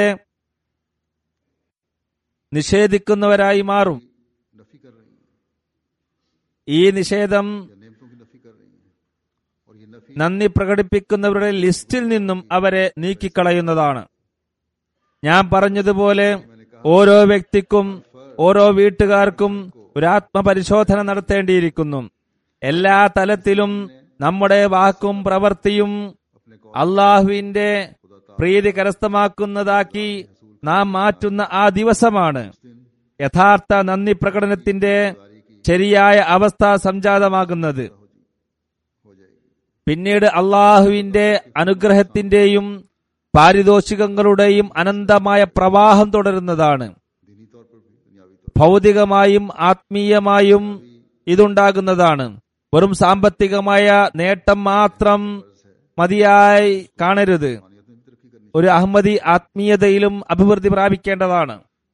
Speaker 2: നിഷേധിക്കുന്നവരായി മാറും
Speaker 1: नफी कर रही हैं
Speaker 2: ഈ നിഷേധം
Speaker 1: या नेमतों की नफी कर रही हैं और ये नफी
Speaker 2: നന്ദി പ്രകടിപ്പിക്കുന്നവരുടെ ലിസ്റ്റിൽ നിന്നും അവരെ നീക്കിക്കളയുന്നതാണ് ഞാൻ പറഞ്ഞതുപോലെ ഓരോ വ്യക്തിക്കും ഓരോ വീട്ടുകാർക്കും ഒരു ആത്മപരിശോധന നടത്തേണ്ടിയിരിക്കുന്നു എല്ലാ തലത്തിലും നമ്മുടെ വാക്കും പ്രവൃത്തിയും
Speaker 1: अपने को
Speaker 2: അള്ളാഹുവിന്റെ പ്രീതി കരസ്ഥമാക്കുന്നതാക്കി നാം മാറ്റുന്ന ആ ദിവസമാണ് യഥാർത്ഥ നന്ദി പ്രകടനത്തിന്റെ ശരിയായ അവസ്ഥ സംജാതമാകുന്നത്
Speaker 1: हो जाएगी
Speaker 2: പിന്നീട് അള്ളാഹുവിന്റെ അനുഗ്രഹത്തിന്റെയും പാരിതോഷികങ്ങളുടെയും അനന്തമായ പ്രവാഹം തുടരുന്നതാണ്
Speaker 1: दीनी तौर पर भी दुनियावी तौर
Speaker 2: ഭൗതികമായും ആത്മീയമായും ഇതുണ്ടാകുന്നതാണ് വെറും സാമ്പത്തികമായ നേട്ടം മാത്രം മതിയായി കാണരുത്
Speaker 1: पर मानियत में भी तरक्की करनी
Speaker 2: ഒരു അഹമ്മദി ആത്മീയതയിലും അഭിവൃദ്ധി പ്രാപിക്കേണ്ടതാണ്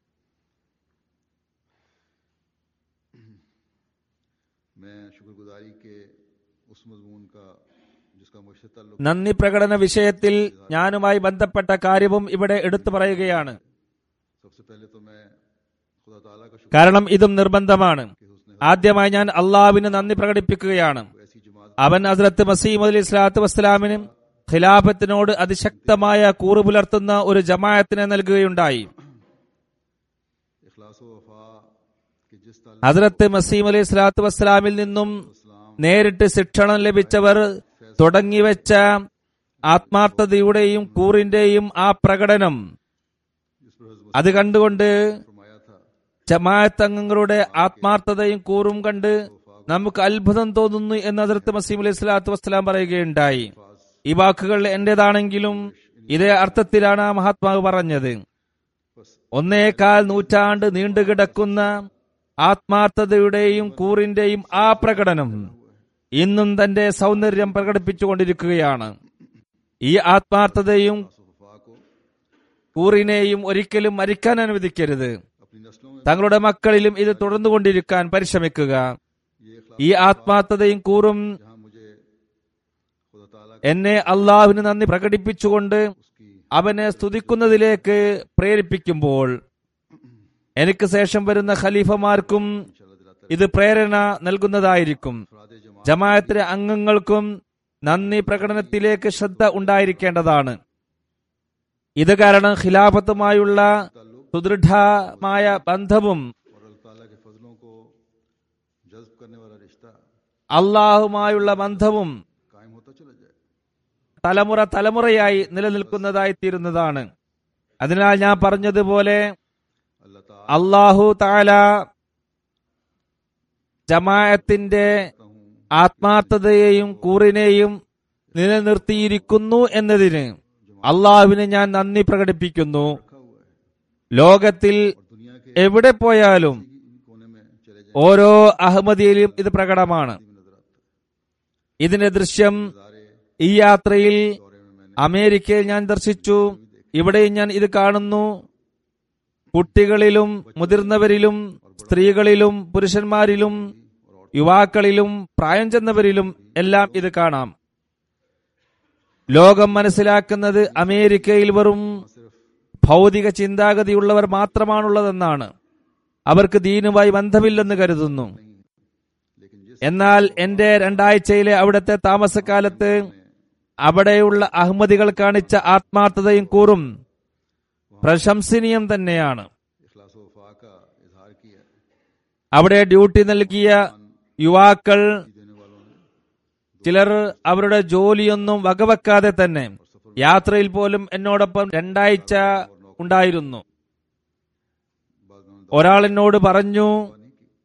Speaker 1: मैं शुक्रगुजारी के उस मजमून का जिसका मुझसे ताल्लुक
Speaker 2: നന്ദി പ്രകടന വിഷയത്തിൽ ഞാനുമായി ബന്ധപ്പെട്ട കാര്യവും ഇവിടെ എടുത്തു പറയുകയാണ്
Speaker 1: सबसे पहले तो मैं खुदा ताला का शुक्र
Speaker 2: കാരണം ഇതും നിർബന്ധമാണ്
Speaker 1: कि उसने
Speaker 2: ആദ്യമായി ഞാൻ അള്ളാഹുവിന് നന്ദി പ്രകടിപ്പിക്കുകയാണ്
Speaker 1: ऐसी जमात
Speaker 2: അവൻ ഹസ്രത്ത് മസീമദ് അലി സ്വലാത്തു വസ്സലാമിനും ഖിലാഫത്തിനോട് അതിശക്തമായ കൂറു പുലർത്തുന്ന ഒരു ജമാഅത്തിനെ നൽകുകയുണ്ടായി
Speaker 1: इखलास वफा के जिस ताल्लुक
Speaker 2: ഹസ്രത്ത് മസീം അലി സ്വലാത്തു വസ്സലാമിൽ നിന്നും
Speaker 1: इस्लाम
Speaker 2: നേരിട്ട് ശിക്ഷണം ലഭിച്ചവർ തുടങ്ങിവെച്ച ആത്മാർത്ഥതയുടെയും കൂറിന്റെയും ആ പ്രകടനം
Speaker 1: जिस पर हजरत
Speaker 2: അത് कണ്ടുകൊണ്ട്
Speaker 1: फरमाया था
Speaker 2: ജമാഅത്ത് അംഗങ്ങളുടെ ആത്മാർത്ഥതയും കൂറും കണ്ട് നമുക്ക് അത്ഭുതം തോന്നുന്നു എന്ന് ഹസ്രത്ത് മസീം അലൈഹി സ്വലാത്തു വസ്സലാം പറയുകയുണ്ടായി ഈ വാക്കുകൾ എന്റേതാണെങ്കിലും ഇതേ അർത്ഥത്തിലാണ് ആ മഹാത്മാവ് പറഞ്ഞത് ഒന്നേകാൽ നൂറ്റാണ്ട് നീണ്ടുകിടക്കുന്ന ആത്മാർത്ഥതയുടെയും കൂറിന്റെയും ആ പ്രകടനം ഇന്നും തന്റെ സൗന്ദര്യം പ്രകടിപ്പിച്ചുകൊണ്ടിരിക്കുകയാണ് ഈ ആത്മാർത്ഥതയും
Speaker 1: वफा को
Speaker 2: കൂറിനെയും ഒരിക്കലും മരിക്കാൻ അനുവദിക്കരുത്
Speaker 1: अपनी नस्लों में
Speaker 2: തങ്ങളുടെ മക്കളിലും ഇത് തുടർന്നുകൊണ്ടിരിക്കാൻ പരിശ്രമിക്കുക
Speaker 1: ये इखलास
Speaker 2: ഈ ആത്മാർത്ഥതയും കൂറും
Speaker 1: जहाँ मुझे खुदा ताला
Speaker 2: എന്നെ അള്ളാഹുവിന് നന്ദി പ്രകടിപ്പിച്ചുകൊണ്ട്
Speaker 1: उसकी
Speaker 2: അവനെ സ്തുതിക്കുന്നതിലേക്ക് പ്രേരിപ്പിക്കുമ്പോൾ എനിക്ക് ശേഷം വരുന്ന ഖലീഫമാർക്കും
Speaker 1: इंशाल्लाह दिलाता
Speaker 2: ഇത് പ്രേരണ നൽകുന്നതായിരിക്കും
Speaker 1: अफराद जमात
Speaker 2: ജമാഅത്തിലെ അംഗങ്ങൾക്കും നന്ദി പ്രകടനത്തിലേക്ക് ശ്രദ്ധ ഉണ്ടായിരിക്കേണ്ടതാണ് ഇത് കാരണം ഖിലാഫത്തുമായുള്ള
Speaker 1: ताल्लुक
Speaker 2: സുദൃഢമായ ബന്ധവും
Speaker 1: और अल्लाह ताला के फजलों को जज्ब करने वाला रिश्ता
Speaker 2: അള്ളാഹുമായുള്ള ബന്ധവും
Speaker 1: कायम होता चला जाए
Speaker 2: തലമുറ തലമുറയായി നിലനിൽക്കുന്നതായി തീരുന്നതാണ് അതിനാൽ ഞാൻ പറഞ്ഞതുപോലെ
Speaker 1: अल्लाह ताला
Speaker 2: അള്ളാഹു താല ജമാഅത്തിന്റെ
Speaker 1: हूँ
Speaker 2: ആത്മാർത്ഥതയെയും കൂറിനെയും നിലനിർത്തിയിരിക്കുന്നു എന്നതിന് അള്ളാഹുവിന് ഞാൻ നന്ദി പ്രകടിപ്പിക്കുന്നു
Speaker 1: रखा हुआ है
Speaker 2: ലോകത്തിൽ
Speaker 1: और दुनिया के
Speaker 2: എവിടെ പോയാലും
Speaker 1: किसी कोने में चले जाए
Speaker 2: ഓരോ അഹമ്മദിയിലും ഇത് പ്രകടമാണ്
Speaker 1: में नजर आता
Speaker 2: ഇതിന്റെ ദൃശ്യം
Speaker 1: है नजारे
Speaker 2: ഈ യാത്രയിൽ
Speaker 1: दौरे में मैंने
Speaker 2: അമേരിക്കയിൽ ഞാൻ ദർശിച്ചു ഇവിടെയും ഞാൻ ഇത് കാണുന്നു കുട്ടികളിലും മുതിർന്നവരിലും സ്ത്രീകളിലും പുരുഷന്മാരിലും യുവാക്കളിലും പ്രായം ചെന്നവരിലും എല്ലാം ഇത് കാണാം ലോകം മനസ്സിലാക്കുന്നത് അമേരിക്കയിൽ വെറും
Speaker 1: सिर्फ
Speaker 2: ഭൗതിക ചിന്താഗതിയുള്ളവർ മാത്രമാണുള്ളതെന്നാണ് അവർക്ക് ദീനുമായി ബന്ധമില്ലെന്ന് കരുതുന്നു
Speaker 1: लेकिन जिस
Speaker 2: എന്നാൽ എന്റെ രണ്ടാഴ്ചയിലെ അവിടുത്തെ താമസക്കാലത്ത് അവിടെയുള്ള അഹമ്മദികൾ കാണിച്ച ആത്മാർത്ഥതയും കൂറും പ്രശംസനീയം തന്നെയാണ്
Speaker 1: इखलास वफा का इजहार किया
Speaker 2: അവിടെ ഡ്യൂട്ടി നൽകിയ യുവാക്കൾ
Speaker 1: देने वालों ने
Speaker 2: ചിലർ അവരുടെ ജോലിയൊന്നും വകവെക്കാതെ തന്നെ യാത്രയിൽ പോലും എന്നോടൊപ്പം രണ്ടാഴ്ച ഉണ്ടായിരുന്നു
Speaker 1: बाद में
Speaker 2: ഒരാൾ എന്നോട് പറഞ്ഞു
Speaker 1: दवा नहीं की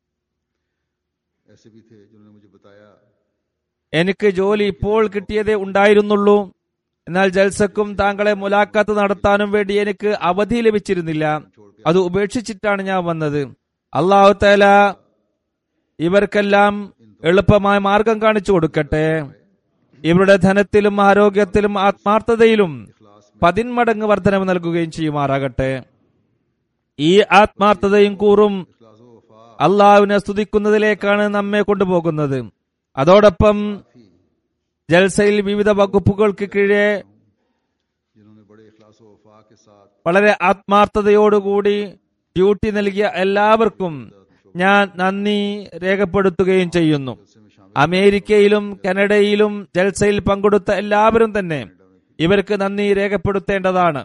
Speaker 1: ऐसे भी थे जिन्होंने मुझे बताया
Speaker 2: എനിക്ക് ജോലി ഇപ്പോൾ കിട്ടിയതേ ഉണ്ടായിരുന്നുള്ളൂ എന്നാൽ ജൽസക്കും താങ്കളെ മുലാഖാത്ത് നടത്താനും വേണ്ടി എനിക്ക് അവധി ലഭിച്ചിരുന്നില്ല അത് ഉപേക്ഷിച്ചിട്ടാണ് ഞാൻ വന്നത് അള്ളാഹു തല ഇവർക്കെല്ലാം എളുപ്പമായ മാർഗം കാണിച്ചു കൊടുക്കട്ടെ ഇവരുടെ ധനത്തിലും ആരോഗ്യത്തിലും ആത്മാർത്ഥതയിലും പതിന്മടങ്ങ് വർധനവ് നൽകുകയും ചെയ്യുമാറാകട്ടെ ഈ ആത്മാർത്ഥതയും കൂറും
Speaker 1: इखलास वफा
Speaker 2: അള്ളാഹുവിനെ സ്തുതിക്കുന്നതിലേക്കാണ് നമ്മെ കൊണ്ടുപോകുന്നത് അതോടൊപ്പം ജൽസയിൽ വിവിധ വകുപ്പുകൾക്ക് കീഴെ
Speaker 1: जिन्होंने बड़े इखलास वफा के साथ
Speaker 2: വളരെ ആത്മാർത്ഥതയോടുകൂടി ഡ്യൂട്ടി നൽകിയ എല്ലാവർക്കും ഞാൻ നന്ദി രേഖപ്പെടുത്തുകയും ചെയ്യുന്നു അമേരിക്കയിലും കാനഡയിലും ജൽസയിൽ പങ്കെടുത്ത എല്ലാവരും തന്നെ ഇവർക്ക് നന്ദി രേഖപ്പെടുത്തേണ്ടതാണ്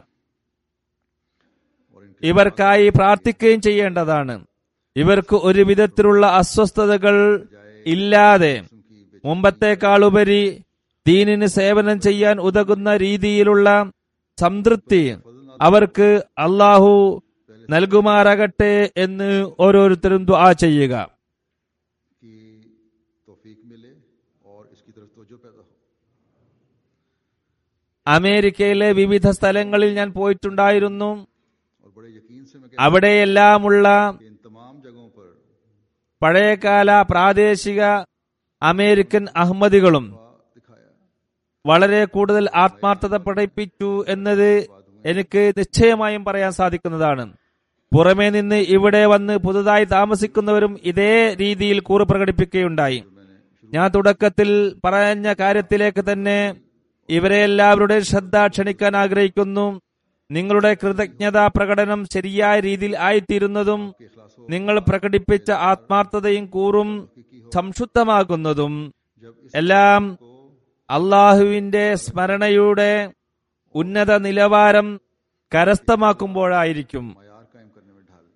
Speaker 2: ഇവർക്കായി പ്രാർത്ഥിക്കുകയും ചെയ്യേണ്ടതാണ് ഇവർക്ക് ഒരു വിധത്തിലുള്ള അസ്വസ്ഥതകൾ ഇല്ലാതെ മുമ്പത്തേക്കാളുപരി ദീനിന് സേവനം ചെയ്യാൻ ഉതകുന്ന രീതിയിലുള്ള സംതൃപ്തി അവർക്ക് അള്ളാഹു നൽകുമാറാകട്ടെ എന്ന് ഓരോരുത്തരും ദുആ ചെയ്യുക അമേരിക്കയിലെ വിവിധ സ്ഥലങ്ങളിൽ ഞാൻ പോയിട്ടുണ്ടായിരുന്നു
Speaker 1: और बड़े यकीन से मैं
Speaker 2: അവിടെയെല്ലാമുള്ള
Speaker 1: कहता हूं कि इन तमाम जगहों पर
Speaker 2: പഴയകാല പ്രാദേശിക അമേരിക്കൻ അഹമ്മദികളും
Speaker 1: दिखाया
Speaker 2: വളരെ കൂടുതൽ ആത്മാർത്ഥത പഠിപ്പിച്ചു എന്നത് എനിക്ക് നിശ്ചയമായും പറയാൻ സാധിക്കുന്നതാണ് പുറമേ നിന്ന് ഇവിടെ വന്ന് പുതുതായി താമസിക്കുന്നവരും ഇതേ രീതിയിൽ കൂറ് പ്രകടിപ്പിക്കുകയുണ്ടായി ഞാൻ തുടക്കത്തിൽ പറഞ്ഞ കാര്യത്തിലേക്ക് തന്നെ ഇവരെ എല്ലാവരുടെയും ശ്രദ്ധ ക്ഷണിക്കാൻ ആഗ്രഹിക്കുന്നു നിങ്ങളുടെ കൃതജ്ഞതാ പ്രകടനം ശരിയായ രീതിയിൽ ആയിത്തീരുന്നതും നിങ്ങൾ പ്രകടിപ്പിച്ച ആത്മാർത്ഥതയും കൂറും സംശുദ്ധമാകുന്നതും എല്ലാം അള്ളാഹുവിന്റെ സ്മരണയുടെ ഉന്നത നിലവാരം കരസ്ഥമാക്കുമ്പോഴായിരിക്കും
Speaker 1: मयार कायम करने में ढालने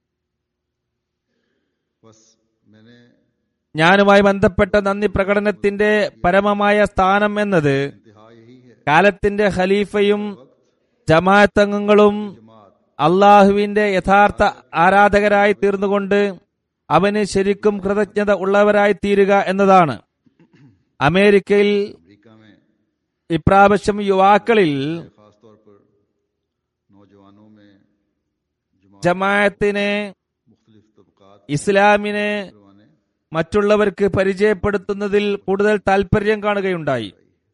Speaker 1: बस मैंने
Speaker 2: ഞാനുമായി ബന്ധപ്പെട്ട നന്ദി പ്രകടനത്തിന്റെ പരമമായ സ്ഥാനം എന്നത്
Speaker 1: इंतहा यही है
Speaker 2: കാലത്തിന്റെ ഖലീഫയും ജമാഅത്തംഗങ്ങളും
Speaker 1: जमात
Speaker 2: അള്ളാഹുവിന്റെ യഥാർത്ഥ ആരാധകരായി തീർന്നുകൊണ്ട് അവന് ശരിക്കും കൃതജ്ഞത ഉള്ളവരായി തീരുക എന്നതാണ് അമേരിക്കയിൽ
Speaker 1: अमेरिका में
Speaker 2: ഇപ്രാവശ്യം യുവാക്കളിൽ
Speaker 1: खास तौर पर नौजवानों में जमात
Speaker 2: ജമാഅത്തിനെ
Speaker 1: मुख्तलिफ तबकात
Speaker 2: ഇസ്ലാമിനെ
Speaker 1: करवाने
Speaker 2: മറ്റുള്ളവർക്ക് പരിചയപ്പെടുത്തുന്നതിൽ കൂടുതൽ താല്പര്യം കാണുകയുണ്ടായി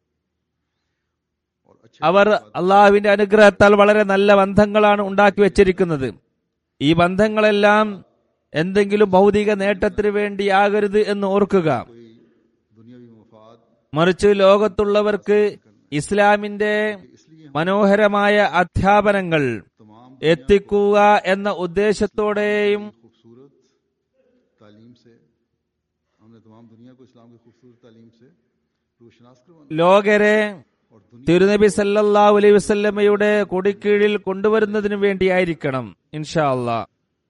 Speaker 1: और अच्छे
Speaker 2: അവർ അള്ളാഹുവിന്റെ അനുഗ്രഹത്താൽ വളരെ നല്ല ബന്ധങ്ങളാണ് ഉണ്ടാക്കി വെച്ചിരിക്കുന്നത് ഈ ബന്ധങ്ങളെല്ലാം എന്തെങ്കിലും ഭൗതിക നേട്ടത്തിന് വേണ്ടിയാകരുത് എന്ന് ഓർക്കുക
Speaker 1: कोई दुनियावी मफाद
Speaker 2: മറിച്ച് ലോകത്തുള്ളവർക്ക് ഇസ്ലാമിന്റെ മനോഹരമായ അധ്യാപനങ്ങൾ
Speaker 1: तमाम
Speaker 2: എത്തിക്കുക എന്ന ഉദ്ദേശത്തോടെയും
Speaker 1: खूबसूरत तालीम से हमने तमाम दुनिया को इस्लाम की खूबसूरत तालीम से रोशनास करवाना
Speaker 2: ലോകരെ
Speaker 1: और दुनिया
Speaker 2: തിരുനബി സല്ലല്ലാഹു അലൈഹി വസല്ലമയുടെ കൊടിക്കീഴിൽ കൊണ്ടുവരുന്നതിന് വേണ്ടിയായിരിക്കണം ഇൻഷാ അള്ളാ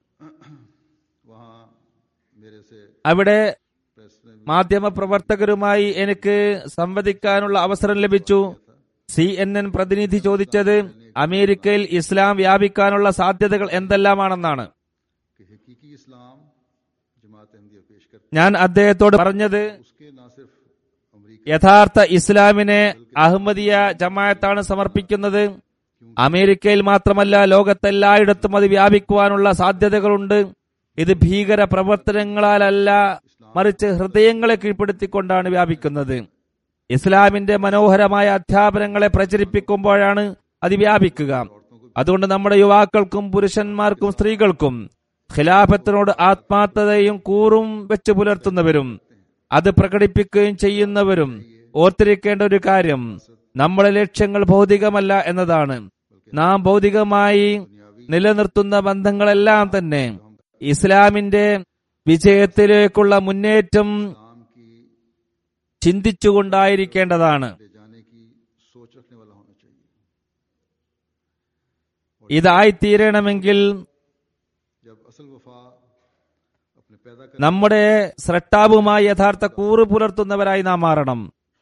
Speaker 1: वहाँ मेरे से
Speaker 2: അവിടെ
Speaker 1: प्रेस ने भी
Speaker 2: മാധ്യമ പ്രവർത്തകരുമായി എനിക്ക് സംവദിക്കാനുള്ള അവസരം ലഭിച്ചു സി എൻ എൻ പ്രതിനിധി ചോദിച്ചത് അമേരിക്കയിൽ ഇസ്ലാം വ്യാപിക്കാനുള്ള സാധ്യതകൾ എന്തെല്ലാമാണെന്നാണ്
Speaker 1: कि हकीकी इस्लाम जमात अहमदिया पेश करती
Speaker 2: ഞാൻ അദ്ദേഹത്തോട് പറഞ്ഞത്
Speaker 1: है उसके न सिर्फ अमरीका
Speaker 2: യഥാർത്ഥ ഇസ്ലാമിനെ അഹമ്മദിയ ജമായത്താണ് സമർപ്പിക്കുന്നത് അമേരിക്കയിൽ മാത്രമല്ല ലോകത്തെല്ലായിടത്തും അത് വ്യാപിക്കുവാനുള്ള സാധ്യതകളുണ്ട് ഇത് ഭീകര പ്രവർത്തനങ്ങളാലല്ല മറിച്ച് ഹൃദയങ്ങളെ കീഴ്പ്പെടുത്തിക്കൊണ്ടാണ് വ്യാപിക്കുന്നത് ഇസ്ലാമിന്റെ മനോഹരമായ അധ്യാപനങ്ങളെ പ്രചരിപ്പിക്കുമ്പോഴാണ് അത് വ്യാപിക്കുക അതുകൊണ്ട് നമ്മുടെ യുവാക്കൾക്കും പുരുഷന്മാർക്കും സ്ത്രീകൾക്കും ഖിലാഫത്തിനോട് ആത്മാർത്ഥതയും കൂറും വെച്ച് പുലർത്തുന്നവരും അത് പ്രകടിപ്പിക്കുകയും ചെയ്യുന്നവരും ഓർത്തിരിക്കേണ്ട ഒരു കാര്യം നമ്മുടെ ലക്ഷ്യങ്ങൾ ഭൗതികമല്ല എന്നതാണ് നാം ഭൗതികമായി നിലനിർത്തുന്ന ബന്ധങ്ങളെല്ലാം തന്നെ ഇസ്ലാമിന്റെ വിജയത്തിലേക്കുള്ള മുന്നേറ്റം
Speaker 1: इस्लाम की
Speaker 2: ചിന്തിച്ചുകൊണ്ടായിരിക്കേണ്ടതാണ്
Speaker 1: ले जाने की सोच रखने वाला होना चाहिए
Speaker 2: ഇതായിത്തീരണമെങ്കിൽ
Speaker 1: जब असल वफा अपने पैदा कर
Speaker 2: നമ്മുടെ സ്രട്ടാവുമായി യഥാർത്ഥ കൂറ് പുലർത്തുന്നവരായി നാം മാറണം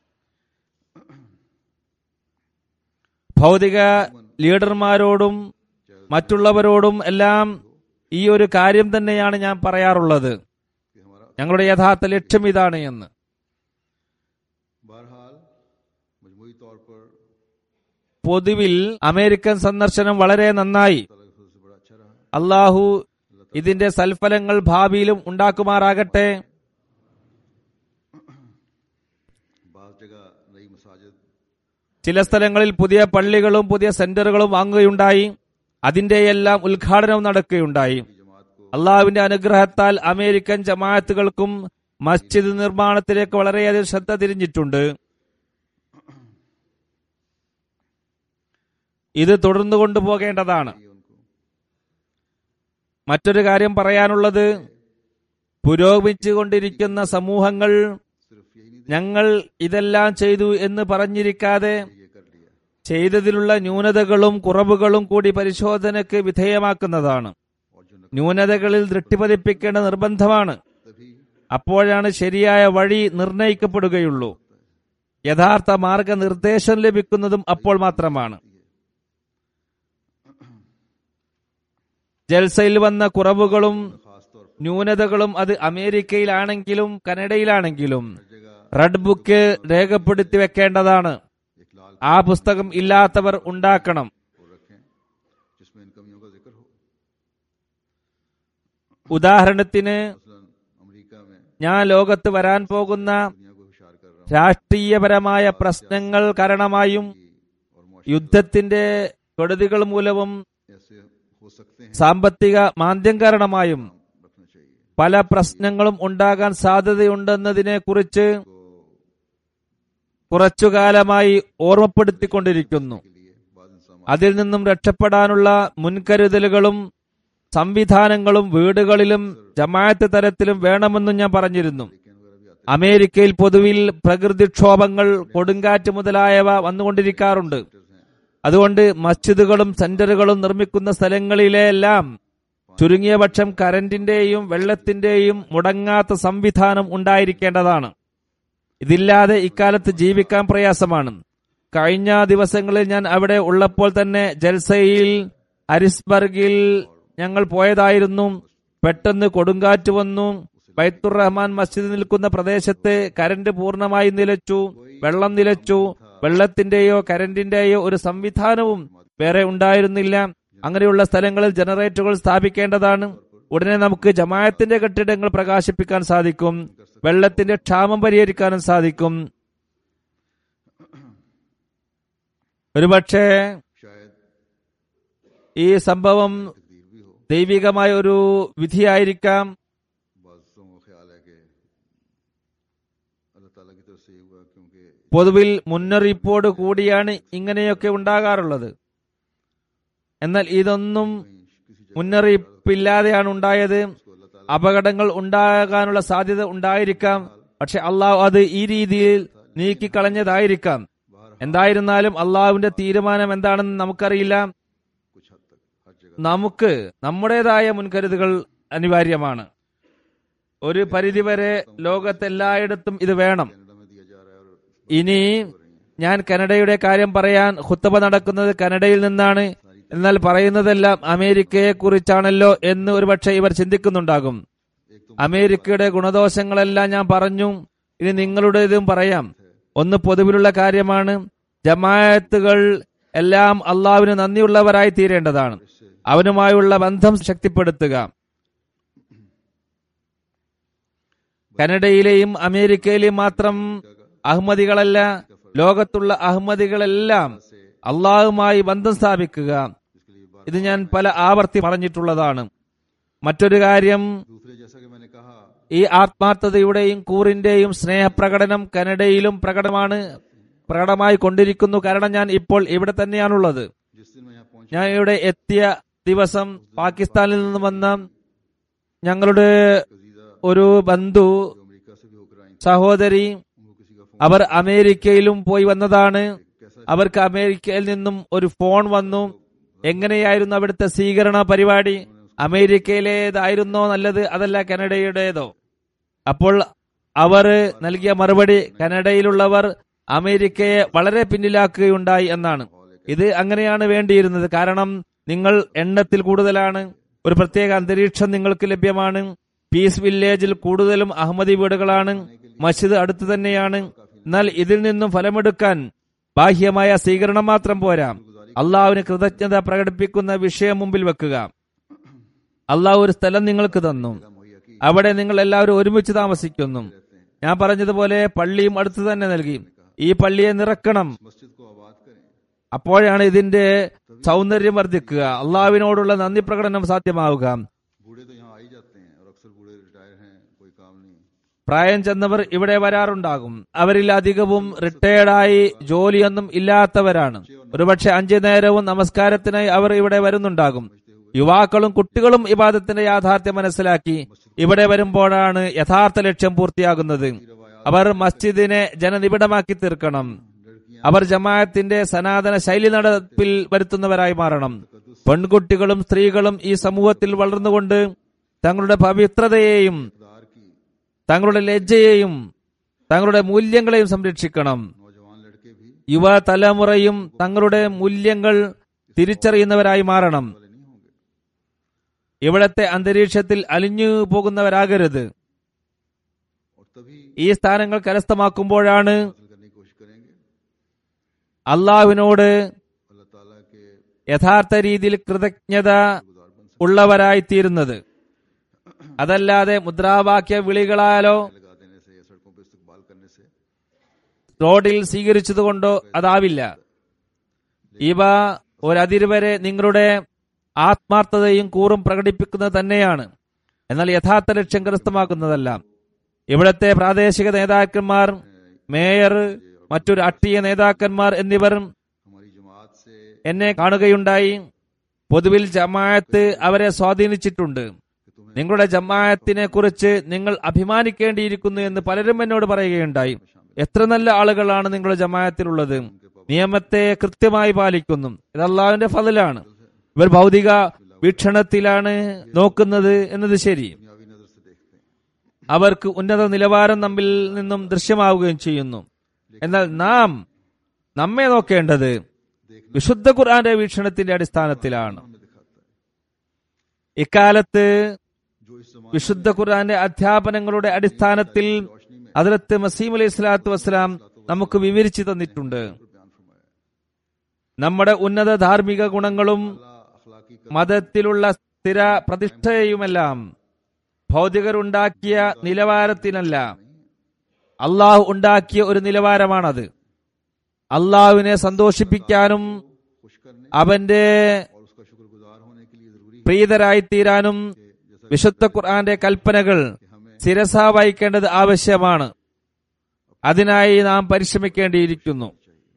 Speaker 2: ഭൗതിക ലീഡർമാരോടും മറ്റുള്ളവരോടും എല്ലാം ഈ ഒരു കാര്യം തന്നെയാണ് ഞാൻ പറയാറുള്ളത്
Speaker 1: कि हमारा
Speaker 2: ഞങ്ങളുടെ യഥാർത്ഥ ലക്ഷ്യം ഇതാണ് എന്ന്
Speaker 1: बहरहाल मजमूई तौर पर
Speaker 2: പൊതുവിൽ അമേരിക്കൻ സന്ദർശനം വളരെ നന്നായി
Speaker 1: तलब से बड़ा अच्छा रहा
Speaker 2: അള്ളാഹു ഇതിന്റെ സൽഫലങ്ങൾ ഭാവിയിലും ഉണ്ടാക്കുമാറാകട്ടെ
Speaker 1: बाज जगह नई मसाजिद
Speaker 2: ചില സ്ഥലങ്ങളിൽ പുതിയ പള്ളികളും പുതിയ സെന്ററുകളും വാങ്ങുകയുണ്ടായി അതിന്റെയെല്ലാം ഉദ്ഘാടനവും നടക്കുകയുണ്ടായി
Speaker 1: की जमात को
Speaker 2: അള്ളാഹുവിന്റെ അനുഗ്രഹത്താൽ അമേരിക്കൻ ജമാഅത്തുകൾക്കും മസ്ജിദ് നിർമ്മാണത്തിലേക്ക് വളരെയധികം ശ്രദ്ധ തിരിഞ്ഞിട്ടുണ്ട് ഇത് തുടർന്നു കൊണ്ടുപോകേണ്ടതാണ്
Speaker 1: चाहिए उनको
Speaker 2: മറ്റൊരു കാര്യം പറയാനുള്ളത് പുരോഗമിച്ചുകൊണ്ടിരിക്കുന്ന സമൂഹങ്ങൾ
Speaker 1: सिर्फ यही नहीं
Speaker 2: ഞങ്ങൾ ഇതെല്ലാം ചെയ്തു എന്ന് പറഞ്ഞിരിക്കാതെ
Speaker 1: ये कर लिया
Speaker 2: ചെയ്തതിലുള്ള ന്യൂനതകളും കുറവുകളും കൂടി പരിശോധനയ്ക്ക് വിധേയമാക്കുന്നതാണ്
Speaker 1: और जो न
Speaker 2: ന്യൂനതകളിൽ ദൃഷ്ടിപതിപ്പിക്കേണ്ട നിർബന്ധമാണ്
Speaker 1: तभी
Speaker 2: അപ്പോഴാണ് ശരിയായ വഴി നിർണയിക്കപ്പെടുകയുള്ളൂ യഥാർത്ഥ മാർഗനിർദ്ദേശം ലഭിക്കുന്നതും അപ്പോൾ മാത്രമാണ് ജൽസയിൽ വന്ന കുറവുകളും
Speaker 1: खास तौर पर
Speaker 2: ന്യൂനതകളും അത് അമേരിക്കയിലാണെങ്കിലും കനഡയിലാണെങ്കിലും
Speaker 1: हर जगह
Speaker 2: റെഡ് ബുക്ക് രേഖപ്പെടുത്തി വെക്കേണ്ടതാണ്
Speaker 1: एक लाल
Speaker 2: ആ പുസ്തകം ഇല്ലാത്തവർ ഉണ്ടാക്കണം
Speaker 1: को रखें जिसमें इन कमियों का जिक्र हो
Speaker 2: ഉദാഹരണത്തിന്
Speaker 1: मसलन अमेरिका में
Speaker 2: ഞാൻ ലോകത്ത് വരാൻ പോകുന്ന
Speaker 1: दुनिया को होशियार कर रहा
Speaker 2: രാഷ്ട്രീയപരമായ പ്രശ്നങ്ങൾ കാരണമായും
Speaker 1: हूं और मुआशरे
Speaker 2: യുദ്ധത്തിന്റെ കെടുതികൾ മൂലവും
Speaker 1: ऐसे हो सकते हैं
Speaker 2: സാമ്പത്തിക മാന്ദ്യം കാരണമായും
Speaker 1: रखना चाहिए
Speaker 2: പല പ്രശ്നങ്ങളും ഉണ്ടാകാൻ സാധ്യതയുണ്ടെന്നതിനെ കുറിച്ച് കുറച്ചുകാലമായി ഓർമ്മപ്പെടുത്തിക്കൊണ്ടിരിക്കുന്നു
Speaker 1: के लिए बाद इंसान
Speaker 2: അതിൽ നിന്നും രക്ഷപ്പെടാനുള്ള മുൻകരുതലുകളും സംവിധാനങ്ങളും വീടുകളിലും ജമാഅത്ത് തലത്തിലും വേണമെന്നും ഞാൻ പറഞ്ഞിരുന്നു
Speaker 1: अमेरिकन वगैरह भी आते
Speaker 2: അമേരിക്കയിൽ പൊതുവിൽ പ്രകൃതിക്ഷോഭങ്ങൾ കൊടുങ്കാറ്റ് മുതലായവ വന്നുകൊണ്ടിരിക്കാറുണ്ട്
Speaker 1: हैं
Speaker 2: അതുകൊണ്ട് മസ്ജിദുകളും സെന്ററുകളും നിർമ്മിക്കുന്ന സ്ഥലങ്ങളിലെല്ലാം ചുരുങ്ങിയ പക്ഷം കരന്റിന്റെയും വെള്ളത്തിന്റെയും മുടങ്ങാത്ത സംവിധാനം ഉണ്ടായിരിക്കേണ്ടതാണ് ഇതില്ലാതെ ഇക്കാലത്ത് ജീവിക്കാൻ പ്രയാസമാണ് കഴിഞ്ഞ ദിവസങ്ങളിൽ ഞാൻ അവിടെ ഉള്ളപ്പോൾ തന്നെ ജൽസയിൽ അരിസ്ബർഗിൽ ഞങ്ങൾ പോയതായിരുന്നു പെട്ടെന്ന് കൊടുങ്കാറ്റ് വന്നു ബൈത്തുർ റഹ്മാൻ മസ്ജിദ് നിൽക്കുന്ന പ്രദേശത്ത് കരന്റ് പൂർണ്ണമായി നിലച്ചു വെള്ളം നിലച്ചു വെള്ളത്തിന്റെയോ കരന്റിന്റെയോ ഒരു സംവിധാനവും വേറെ ഉണ്ടായിരുന്നില്ല അങ്ങനെയുള്ള സ്ഥലങ്ങളിൽ ജനറേറ്ററുകൾ സ്ഥാപിക്കേണ്ടതാണ് ഉടനെ നമുക്ക് ജമായത്തിന്റെ കെട്ടിടങ്ങൾ പ്രകാശിപ്പിക്കാൻ സാധിക്കും വെള്ളത്തിന്റെ ക്ഷാമം പരിഹരിക്കാനും സാധിക്കും ഒരുപക്ഷെ
Speaker 1: शायद
Speaker 2: ഈ സംഭവം
Speaker 1: तकदीर भी हो
Speaker 2: ദൈവികമായ ഒരു വിധിയായിരിക്കാം
Speaker 1: बाजों का ख्याल है कि अल्लाह ताला की तरफ से ये हुआ क्योंकि
Speaker 2: പൊതുവിൽ മുന്നറിയിപ്പോട് കൂടിയാണ് ഇങ്ങനെയൊക്കെ ഉണ്ടാകാറുള്ളത് എന്നാൽ ഇതൊന്നും
Speaker 1: किसी जगह
Speaker 2: മുന്നറിയിപ്പില്ലാതെയാണ് ഉണ്ടായത്
Speaker 1: को अल्लाह ताला
Speaker 2: അപകടങ്ങൾ ഉണ്ടാകാനുള്ള സാധ്യത ഉണ്ടായിരിക്കാം പക്ഷെ അള്ളാഹു അത് ഈ രീതിയിൽ നീക്കിക്കളഞ്ഞതായിരിക്കാം എന്തായിരുന്നാലും അള്ളാഹുവിന്റെ തീരുമാനം എന്താണെന്ന് നമുക്കറിയില്ല
Speaker 1: कुछ हद तक हर जगह
Speaker 2: നമുക്ക് നമ്മുടേതായ മുൻകരുതുകൾ അനിവാര്യമാണ് ഒരു പരിധിവരെ ലോകത്തെല്ലായിടത്തും ഇത് വേണം
Speaker 1: कनाडा में दिया जा रहा है और
Speaker 2: ഇനി ഞാൻ കനഡയുടെ കാര്യം പറയാൻ ഹുത്തബ നടക്കുന്നത് കനഡയിൽ നിന്നാണ് എന്നാൽ പറയുന്നതെല്ലാം അമേരിക്കയെ കുറിച്ചാണല്ലോ എന്ന് ഒരുപക്ഷെ ഇവർ ചിന്തിക്കുന്നുണ്ടാകും
Speaker 1: एक तो
Speaker 2: അമേരിക്കയുടെ ഗുണദോഷങ്ങളെല്ലാം ഞാൻ പറഞ്ഞു ഇനി നിങ്ങളുടേതും പറയാം ഒന്ന് പൊതുവിലുള്ള കാര്യമാണ് ജമായത്തുകൾ എല്ലാം അള്ളാവിന് നന്ദിയുള്ളവരായി തീരേണ്ടതാണ് അവനുമായുള്ള ബന്ധം ശക്തിപ്പെടുത്തുക കനഡയിലെയും അമേരിക്കയിലെയും മാത്രം അഹമ്മദികളല്ല ലോകത്തുള്ള അഹമ്മദികളെല്ലാം അള്ളാഹുമായി ബന്ധം സ്ഥാപിക്കുക
Speaker 1: इसके लिए बात
Speaker 2: ഇത് ഞാൻ പല ആവർത്തി പറഞ്ഞിട്ടുള്ളതാണ് മറ്റൊരു കാര്യം
Speaker 1: दूसरे जैसा कि मैंने कहा
Speaker 2: ഈ ആത്മാർത്ഥതയുടെയും കൂറിന്റെയും സ്നേഹപ്രകടനം കനഡയിലും പ്രകടമാണ് പ്രകടമായി കൊണ്ടിരിക്കുന്നു കാരണം ഞാൻ ഇപ്പോൾ ഇവിടെ തന്നെയാണുള്ളത്
Speaker 1: जिस दिन मैं यहाँ पहुंचा
Speaker 2: ഞാൻ ഇവിടെ എത്തിയ ദിവസം പാകിസ്ഥാനിൽ നിന്ന് വന്ന ഞങ്ങളുടെ
Speaker 1: कजीजा
Speaker 2: ഒരു ബന്ധു
Speaker 1: जो अमेरिका से भी होकर आई थी,
Speaker 2: സഹോദരി
Speaker 1: उनको किसी का फोन
Speaker 2: അവർ അമേരിക്കയിലും പോയി വന്നതാണ്
Speaker 1: कैसा
Speaker 2: അവർക്ക് അമേരിക്കയിൽ നിന്നും ഒരു ഫോൺ വന്നു എങ്ങനെയായിരുന്നു അവിടുത്തെ സ്വീകരണ പരിപാടി അമേരിക്കയിലേതായിരുന്നോ നല്ലത് അതല്ല കനഡയുടേതോ അപ്പോൾ അവർ നൽകിയ മറുപടി കനഡയിലുള്ളവർ അമേരിക്കയെ വളരെ പിന്നിലാക്കുകയുണ്ടായി എന്നാണ് ഇത് അങ്ങനെയാണ് വേണ്ടിയിരുന്നത് കാരണം നിങ്ങൾ എണ്ണത്തിൽ കൂടുതലാണ് ഒരു പ്രത്യേക അന്തരീക്ഷം നിങ്ങൾക്ക് ലഭ്യമാണ് പീസ് വില്ലേജിൽ കൂടുതലും അഹമ്മദി വീടുകളാണ് മസ്ജിദ് അടുത്ത് തന്നെയാണ് എന്നാൽ ഇതിൽ നിന്നും ഫലമെടുക്കാൻ ബാഹ്യമായ സ്വീകരണം മാത്രം പോരാ അള്ളാഹുവിന് കൃതജ്ഞത പ്രകടിപ്പിക്കുന്ന വിഷയം മുമ്പിൽ വെക്കുക അള്ളാഹു ഒരു സ്ഥലം നിങ്ങൾക്ക് തന്നു
Speaker 1: मुहैया की
Speaker 2: അവിടെ നിങ്ങൾ എല്ലാവരും ഒരുമിച്ച് താമസിക്കുന്നു ഞാൻ പറഞ്ഞതുപോലെ പള്ളിയും അടുത്ത് തന്നെ നൽകി ഈ പള്ളിയെ നിറക്കണം
Speaker 1: मस्जिद को आबाद करें
Speaker 2: അപ്പോഴാണ് ഇതിന്റെ സൗന്ദര്യം വർദ്ധിക്കുക അള്ളാഹുവിനോടുള്ള നന്ദി പ്രകടനം സാധ്യമാവുക
Speaker 1: बूढ़े तो यहाँ आ ही जाते हैं और अक्सर बूढ़े रिटायर हैं कोई काम नहीं
Speaker 2: പ്രായം ചെന്നവർ ഇവിടെ വരാറുണ്ടാകും അവരിൽ അധികവും റിട്ടയർഡായി ജോലിയൊന്നും ഇല്ലാത്തവരാണ് ഒരുപക്ഷെ അഞ്ചു നേരവും നമസ്കാരത്തിനായി അവർ ഇവിടെ വരുന്നുണ്ടാകും യുവാക്കളും കുട്ടികളും ഇബാദത്തിന്റെ യാഥാർത്ഥ്യം മനസ്സിലാക്കി ഇവിടെ വരുമ്പോഴാണ് യഥാർത്ഥ ലക്ഷ്യം പൂർത്തിയാകുന്നത് അവർ മസ്ജിദിനെ ജനനിബിഡമാക്കി തീർക്കണം അവർ ജമാഅത്തിന്റെ സനാതന ശൈലി നടപ്പിൽ വരുത്തുന്നവരായി മാറണം പെൺകുട്ടികളും സ്ത്രീകളും ഈ സമൂഹത്തിൽ വളർന്നുകൊണ്ട് തങ്ങളുടെ പവിത്രതയെയും
Speaker 1: खुदार की
Speaker 2: തങ്ങളുടെ ലജ്ജയെയും തങ്ങളുടെ മൂല്യങ്ങളെയും സംരക്ഷിക്കണം
Speaker 1: नौजवान लड़के भी
Speaker 2: യുവതലമുറയും തങ്ങളുടെ മൂല്യങ്ങൾ തിരിച്ചറിയുന്നവരായി മാറണം
Speaker 1: वाले नहीं होंगे
Speaker 2: ഇവിടത്തെ അന്തരീക്ഷത്തിൽ അലിഞ്ഞു പോകുന്നവരാകരുത്
Speaker 1: और तभी
Speaker 2: ഈ സ്ഥാനങ്ങൾ കരസ്ഥമാക്കുമ്പോഴാണ്
Speaker 1: हासिल करने की कोशिश करेंगे
Speaker 2: അള്ളാഹുവിനോട്
Speaker 1: अल्लाह ताला के
Speaker 2: യഥാർത്ഥ രീതിയിൽ കൃതജ്ഞത
Speaker 1: गुजार बन
Speaker 2: ഉള്ളവരായിത്തീരുന്നത് അതല്ലാതെ മുദ്രാവാക്യ വിളികളാലോ
Speaker 1: सकते लगा देने से या सड़कों पर इस्तकबाल करने से
Speaker 2: റോഡിൽ സ്വീകരിച്ചതുകൊണ്ടോ അതാവില്ല ഇവ ഒരതിരുവരെ നിങ്ങളുടെ ആത്മാർത്ഥതയും കൂറും പ്രകടിപ്പിക്കുന്നത് തന്നെയാണ് എന്നാൽ യഥാർത്ഥ ലക്ഷ്യം കരസ്ഥമാക്കുന്നതല്ല ഇവിടത്തെ പ്രാദേശിക നേതാക്കന്മാർ മേയർ മറ്റു രാഷ്ട്രീയ നേതാക്കന്മാർ എന്നിവർ
Speaker 1: हमारी जमात से
Speaker 2: എന്നെ കാണുകയുണ്ടായി പൊതുവിൽ ജമാഅത്ത് അവരെ സ്വാധീനിച്ചിട്ടുണ്ട് നിങ്ങളുടെ ജമാഅത്തിനെ കുറിച്ച് നിങ്ങൾ അഭിമാനിക്കേണ്ടിയിരിക്കുന്നു എന്ന് പലരും എന്നോട് പറയുകയുണ്ടായി എത്ര നല്ല ആളുകളാണ് നിങ്ങളുടെ ജമാഅത്തിലുള്ളത് നിയമത്തെ കൃത്യമായി പാലിക്കുന്നു ഇത് അള്ളാഹുവിന്റെ ഫതിലാണ് ഇവർ ഭൗതിക വീക്ഷണത്തിലാണ് നോക്കുന്നത് എന്നത് ശരി
Speaker 1: दुनियावी नजर से देखते हैं
Speaker 2: അവർക്ക് ഉന്നത നിലവാരം നമ്മിൽ നിന്നും ദൃശ്യമാവുകയും ചെയ്യുന്നു എന്നാൽ നാം നമ്മെ നോക്കേണ്ടത് വിശുദ്ധ ഖുർആന്റെ വീക്ഷണത്തിന്റെ അടിസ്ഥാനത്തിലാണ്
Speaker 1: हमें दिखाता है
Speaker 2: ഇക്കാലത്ത്
Speaker 1: जो इस जमाने
Speaker 2: വിശുദ്ധ ഖുർആന്റെ അധ്യാപനങ്ങളുടെ അടിസ്ഥാനത്തിൽ
Speaker 1: रोशनी में
Speaker 2: അതിലത്ത് മസീം അലൈഹി സ്വലാത്തു വസ്സലാം നമുക്ക് വിവരിച്ചു തന്നിട്ടുണ്ട്
Speaker 1: बयान फरमाया
Speaker 2: നമ്മുടെ ഉന്നത ധാർമ്മിക ഗുണങ്ങളും
Speaker 1: अल्लाह अखलाकी का
Speaker 2: മതത്തിലുള്ള സ്ഥിര പ്രതിഷ്ഠയുമെല്ലാം ഭൗതികരുണ്ടാക്കിയ നിലവാരത്തിനല്ല അള്ളാഹു ഉണ്ടാക്കിയ ഒരു നിലവാരമാണത് അള്ളാഹുവിനെ സന്തോഷിപ്പിക്കാനും
Speaker 1: खुश करने
Speaker 2: അവന്റെ
Speaker 1: और उसका शुक्रगुजार होने के लिए जरूरी है
Speaker 2: പ്രീതരായിത്തീരാനും വിശുദ്ധ ഖുർആന്റെ കൽപ്പനകൾ ശിരസ വഹിക്കേണ്ടത് ആവശ്യമാണ് അതിനായി നാം പരിശ്രമിക്കേണ്ടിയിരിക്കുന്നു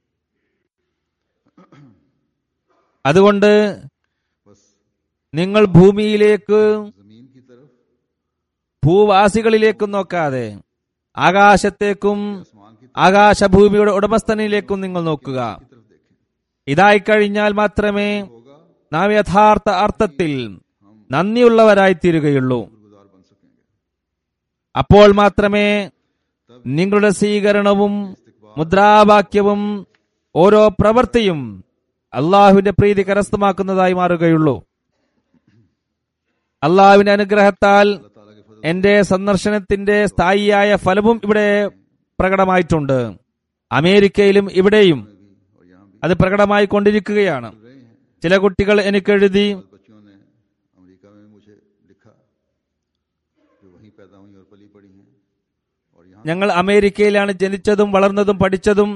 Speaker 2: അതുകൊണ്ട്
Speaker 1: बस
Speaker 2: നിങ്ങൾ ഭൂമിയിലേക്ക്
Speaker 1: जमीन की तरफ
Speaker 2: ഭൂവാസികളിലേക്കും നോക്കാതെ ആകാശത്തേക്കും
Speaker 1: आसमान की
Speaker 2: ആകാശഭൂമിയുടെ ഉടമസ്ഥനിലേക്കും നിങ്ങൾ നോക്കുക
Speaker 1: तरफ देखें
Speaker 2: ഇതായി കഴിഞ്ഞാൽ മാത്രമേ
Speaker 1: होगा
Speaker 2: നാം യഥാർത്ഥ അർത്ഥത്തിൽ നന്ദിയുള്ളവരായി തീരുകയുള്ളൂ
Speaker 1: गुजार बन सकेंगे
Speaker 2: അപ്പോൾ മാത്രമേ നിങ്ങളുടെ സ്വീകരണവും മുദ്രാവാക്യവും ഓരോ പ്രവൃത്തിയും അള്ളാഹുവിന്റെ പ്രീതി കരസ്ഥമാക്കുന്നതായി മാറുകയുള്ളൂ അള്ളാഹുവിന്റെ അനുഗ്രഹത്താൽ
Speaker 1: अल्लाह ताला के फजल
Speaker 2: എന്റെ സന്ദർശനത്തിന്റെ സ്ഥായിയായ ഫലവും ഇവിടെ പ്രകടമായിട്ടുണ്ട് അമേരിക്കയിലും ഇവിടെയും
Speaker 1: में भी और यहाँ भी
Speaker 2: അത് പ്രകടമായി കൊണ്ടിരിക്കുകയാണ്
Speaker 1: रहे हैं
Speaker 2: ചില കുട്ടികൾ എനിക്ക് എഴുതി
Speaker 1: बच्चियों ने अमेरिका में मुझे लिखा जो वहीं पैदा हुई और पली पड़ी हैं और यहाँ
Speaker 2: ഞങ്ങൾ അമേരിക്കയിലാണ് ജനിച്ചതും വളർന്നതും പഠിച്ചതും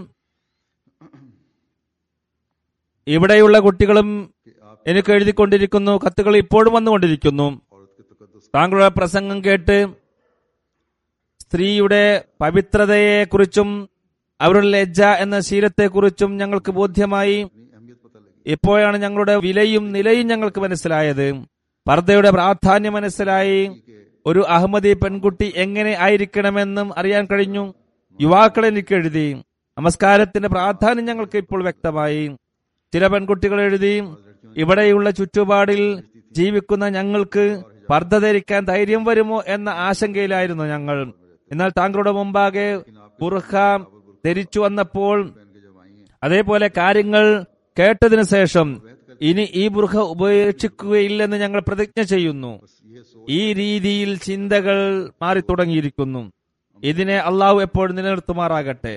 Speaker 2: ഇവിടെയുള്ള കുട്ടികളും
Speaker 1: कि आप
Speaker 2: എനിക്ക് എഴുതിക്കൊണ്ടിരിക്കുന്നു കത്തുകൾ ഇപ്പോഴും വന്നുകൊണ്ടിരിക്കുന്നു
Speaker 1: औरत के तकदस
Speaker 2: താങ്കളുടെ പ്രസംഗം കേട്ട് സ്ത്രീയുടെ പവിത്രതയെക്കുറിച്ചും അവരുടെ ലജ്ജ എന്ന ശീലത്തെക്കുറിച്ചും ഞങ്ങൾക്ക് ബോധ്യമായി
Speaker 1: अपनी अहमियत पता लगी
Speaker 2: ഇപ്പോഴാണ് ഞങ്ങളുടെ വിലയും നിലയും ഞങ്ങൾക്ക് മനസ്സിലായത് പർദ്ദയുടെ പ്രാധാന്യം മനസ്സിലായി ഒരു അഹമ്മദി പെൺകുട്ടി എങ്ങനെ ആയിരിക്കണമെന്നും അറിയാൻ കഴിഞ്ഞു യുവാക്കൾ എനിക്ക് എഴുതി നമസ്കാരത്തിന്റെ പ്രാധാന്യം ഞങ്ങൾക്ക് ഇപ്പോൾ വ്യക്തമായി ചില പെൺകുട്ടികൾ എഴുതി ഇവിടെയുള്ള ചുറ്റുപാടിൽ ജീവിക്കുന്ന ഞങ്ങൾക്ക് പർദ്ദ ധരിക്കാൻ ധൈര്യം വരുമോ എന്ന ആശങ്കയിലായിരുന്നു ഞങ്ങൾ എന്നാൽ താങ്കളുടെ മുമ്പാകെ ബുർഖ ധരിച്ചു വന്നപ്പോൾ
Speaker 1: पहन के जब आई हैं
Speaker 2: അതേപോലെ കാര്യങ്ങൾ കേട്ടതിനു ശേഷം ഇനി ഈ ബുർഖ ഉപേക്ഷിക്കുകയില്ലെന്ന് ഞങ്ങൾ പ്രതിജ്ഞ ചെയ്യുന്നു
Speaker 1: बस ये सोच
Speaker 2: ഈ രീതിയിൽ ചിന്തകൾ മാറി തുടങ്ങിയിരിക്കുന്നു ഇതിനെ അള്ളാഹു എപ്പോഴും നിലനിർത്തുമാറാകട്ടെ